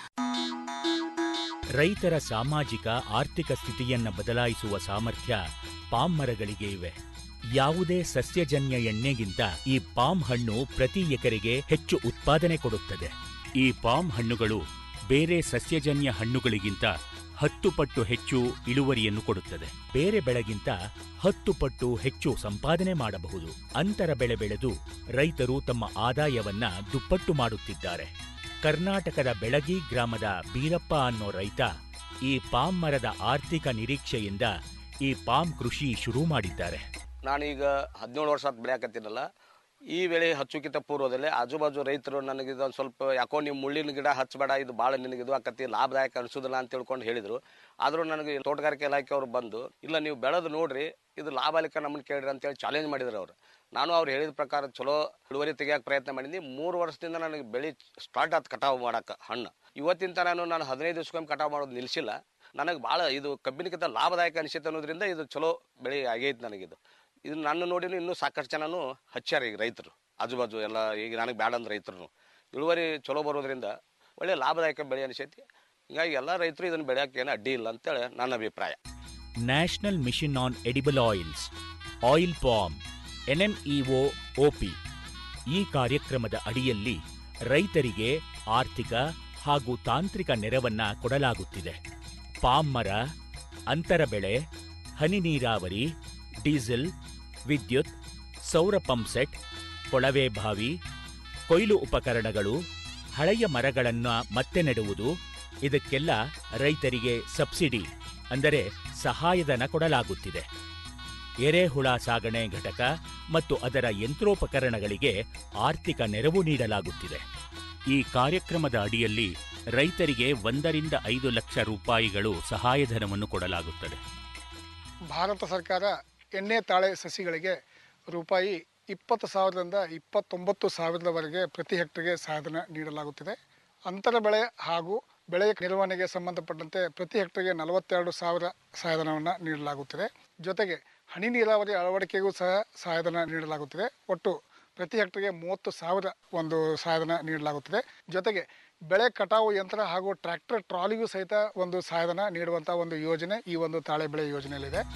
ರೈತರ ಸಾಮಾಜಿಕ ಆರ್ಥಿಕ ಸ್ಥಿತಿಯನ್ನ ಬದಲಾಯಿಸುವ ಸಾಮರ್ಥ್ಯ ಪಾಮ್ ಮರಗಳಿಗೆ ಇವೆ ಯಾವುದೇ ಸಸ್ಯಜನ್ಯ ಎಣ್ಣೆಗಿಂತ ಈ ಪಾಮ್ ಹಣ್ಣು ಪ್ರತಿ ಎಕರೆಗೆ ಹೆಚ್ಚು ಉತ್ಪಾದನೆ ಕೊಡುತ್ತದೆ ಈ ಪಾಮ್ ಹಣ್ಣುಗಳು ಬೇರೆ ಸಸ್ಯಜನ್ಯ ಹಣ್ಣುಗಳಿಗಿಂತ ಹತ್ತು ಪಟ್ಟು ಹೆಚ್ಚು ಇಳುವರಿಯನ್ನು ಕೊಡುತ್ತದೆ ಬೇರೆ ಬೆಳೆಗಿಂತ ಹತ್ತು ಪಟ್ಟು ಹೆಚ್ಚು ಸಂಪಾದನೆ ಮಾಡಬಹುದು ಅಂತರ ಬೆಳೆ ಬೆಳೆದು ರೈತರು ತಮ್ಮ ಆದಾಯವನ್ನ ದುಪ್ಪಟ್ಟು ಮಾಡುತ್ತಿದ್ದಾರೆ ಕರ್ನಾಟಕದ ಬೆಳಗಿ ಗ್ರಾಮದ ಬೀರಪ್ಪ ಅನ್ನೋ ರೈತ ಈ ಪಾಮ್ ಮರದ ಆರ್ಥಿಕ ನಿರೀಕ್ಷೆಯಿಂದ ಈ ಪಾಮ್ ಕೃಷಿ ಶುರು ಮಾಡಿದ್ದಾರೆ ನಾನೀಗ ಹದಿನೇಳು ವರ್ಷ ಆತ್ ಬೆಳೆಯಕತ್ತೀನಲ್ಲ ಈ ವೇಳೆ ಹಚ್ಚುಕಿತ ಪೂರ್ವದಲ್ಲಿ ಆಜು ಬಾಜು ರೈತರು ನನಗೆ ಇದೊಂದು ಸ್ವಲ್ಪ ಯಾಕೋ ನೀವು ಮುಳ್ಳಿನ ಗಿಡ ಹಚ್ಚಬೇಡ ಇದು ಭಾಳ ನಿನಗೆ ಇದು ಆಕತಿ ಲಾಭದಾಯಕ ಅನಿಸೋದಿಲ್ಲ ಅಂತ ತಿಳ್ಕೊಂಡು ಹೇಳಿದರು ಆದರೂ ನನಗೆ ತೋಟಗಾರಿಕೆ ಇಲಾಖೆಯವರು ಬಂದು ಇಲ್ಲ ನೀವು ಬೆಳೆದು ನೋಡ್ರಿ ಇದು ಲಾಭಾಲಿಕ ನಮ್ಮನ್ನು ಕೇಳ್ರಿ ಅಂತೇಳಿ ಚಾಲೆಂಜ್ ಮಾಡಿದ್ರು ಅವರು ನಾನು ಅವ್ರು ಹೇಳಿದ ಪ್ರಕಾರ ಚಲೋ ಇಳುವರಿ ತೆಗಿಯೋಕೆ ಪ್ರಯತ್ನ ಮಾಡಿದ್ನಿ ಮೂರು ವರ್ಷದಿಂದ ನನಗೆ ಬೆಳೆ ಸ್ಟಾರ್ಟ್ ಆಯ್ತು ಕಟಾವು ಮಾಡಕ್ಕೆ ಹಣ್ಣು ಇವತ್ತಿನ ತನಕ ನಾನು ಹದಿನೈದು ದಿವ್ಸಕ್ಕೊಮ್ಮೆ ಕಟಾವು ಮಾಡೋದು ನಿಲ್ಲಿಸಿಲ್ಲ ನನಗೆ ಭಾಳ ಇದು ಕಬ್ಬಿನಕ್ಕಿಂತ ಲಾಭದಾಯಕ ಅನಿಸುತ್ತೆ ಅನ್ನೋದ್ರಿಂದ ಇದು ಚಲೋ ಬೆಳೆ ಆಗೈತೆ ನನಗಿದು ಇದು ನನ್ನ ನೋಡಿನೂ ಇನ್ನೂ ಸಾಕಷ್ಟು ಜನನು ಹಚ್ಚಾರ ಈಗ ರೈತರು ಆಜು ಬಾಜು ಎಲ್ಲ ಈಗ ನನಗೆ ಬ್ಯಾಡ ಅಂದ್ರೆ ರೈತರು ಇಳುವರಿ ಚಲೋ ಬರೋದ್ರಿಂದ ಒಳ್ಳೆ ಲಾಭದಾಯಕ ಬೆಳೆ ಅನಿಸೈತಿ ಹಿಂಗಾಗಿ ಎಲ್ಲ ರೈತರು ಇದನ್ನು ಬೆಳೆಯೋಕೆ ಏನು ಅಡ್ಡಿ ಇಲ್ಲ ಅಂತೇಳಿ ನನ್ನ ಅಭಿಪ್ರಾಯ national mission on edible oils oil palm NMEO OP ಈ ಕಾರ್ಯಕ್ರಮದ ಅಡಿಯಲ್ಲಿ ರೈತರಿಗೆ ಆರ್ಥಿಕ ಹಾಗೂ ತಾಂತ್ರಿಕ ನೆರವನ್ನ ಕೊಡಲಾಗುತ್ತಿದೆ ಪಾಮ್ ಮರ ಅಂತರ ಬೆಳೆ ಹನಿ ನೀರಾವರಿ ಡೀಸೆಲ್ ವಿದ್ಯುತ್ ಸೌರ ಪಂಪ್ಸೆಟ್ ಕೊಳವೆ ಬಾವಿ ಕೊಯ್ಲು ಉಪಕರಣಗಳು ಹಳೆಯ ಮರಗಳನ್ನು ಮತ್ತೆ ನೆಡುವುದು ಇದಕ್ಕೆಲ್ಲ ರೈತರಿಗೆ ಸಬ್ಸಿಡಿ ಅಂದರೆ ಸಹಾಯಧನ ಕೊಡಲಾಗುತ್ತಿದೆ ಎರೆಹುಳ ಸಾಗಣೆ ಘಟಕ ಮತ್ತು ಅದರ ಯಂತ್ರೋಪಕರಣಗಳಿಗೆ ಆರ್ಥಿಕ ನೆರವು ನೀಡಲಾಗುತ್ತಿದೆ ಈ ಕಾರ್ಯಕ್ರಮದ ಅಡಿಯಲ್ಲಿ ರೈತರಿಗೆ ಒಂದರಿಂದ ಐದು ಲಕ್ಷ ರೂಪಾಯಿಗಳು ಸಹಾಯಧನವನ್ನು ಕೊಡಲಾಗುತ್ತದೆ ಭಾರತ ಸರ್ಕಾರ ಎಣ್ಣೆ ತಾಳೆ ಸಸಿಗಳಿಗೆ ರೂಪಾಯಿ ಇಪ್ಪತ್ತು ಸಾವಿರದಿಂದ ಇಪ್ಪತ್ತೊಂಬತ್ತು ಸಾವಿರದವರೆಗೆ ಪ್ರತಿ ಹೆಕ್ಟರ್ಗೆ ಸಹಾಯಧನ ನೀಡಲಾಗುತ್ತಿದೆ ಅಂತರ ಬೆಳೆ ಹಾಗೂ ಬೆಳೆ ನಿರ್ವಹಣೆಗೆ ಸಂಬಂಧಪಟ್ಟಂತೆ ಪ್ರತಿ ಹೆಕ್ಟರ್ಗೆ ನಲವತ್ತೆರಡು ಸಾವಿರ ಸಹಾಯಧನವನ್ನು ನೀಡಲಾಗುತ್ತಿದೆ ಜೊತೆಗೆ ಹನಿ ನೀರಾವರಿ ಅಳವಡಿಕೆಗೂ ಸಹ ಸಹಾಯಧನ ನೀಡಲಾಗುತ್ತಿದೆ ಒಟ್ಟು ಪ್ರತಿ ಹೆಕ್ಟರ್ಗೆ ಮೂವತ್ತು ಸಾವಿರ ಒಂದು ಸಹಾಯಧನ ನೀಡಲಾಗುತ್ತದೆ ಜೊತೆಗೆ ಬೆಳೆ ಕಟಾವು ಯಂತ್ರ ಹಾಗೂ ಟ್ರ್ಯಾಕ್ಟರ್ ಟ್ರಾಲಿಗೂ ಸಹಿತ ಒಂದು ಸಹಾಯಧನ ನೀಡುವಂಥ ಒಂದು ಯೋಜನೆ ಈ ಒಂದು ತಾಳೆ ಬೆಳೆ ಯೋಜನೆಯಲ್ಲಿದೆ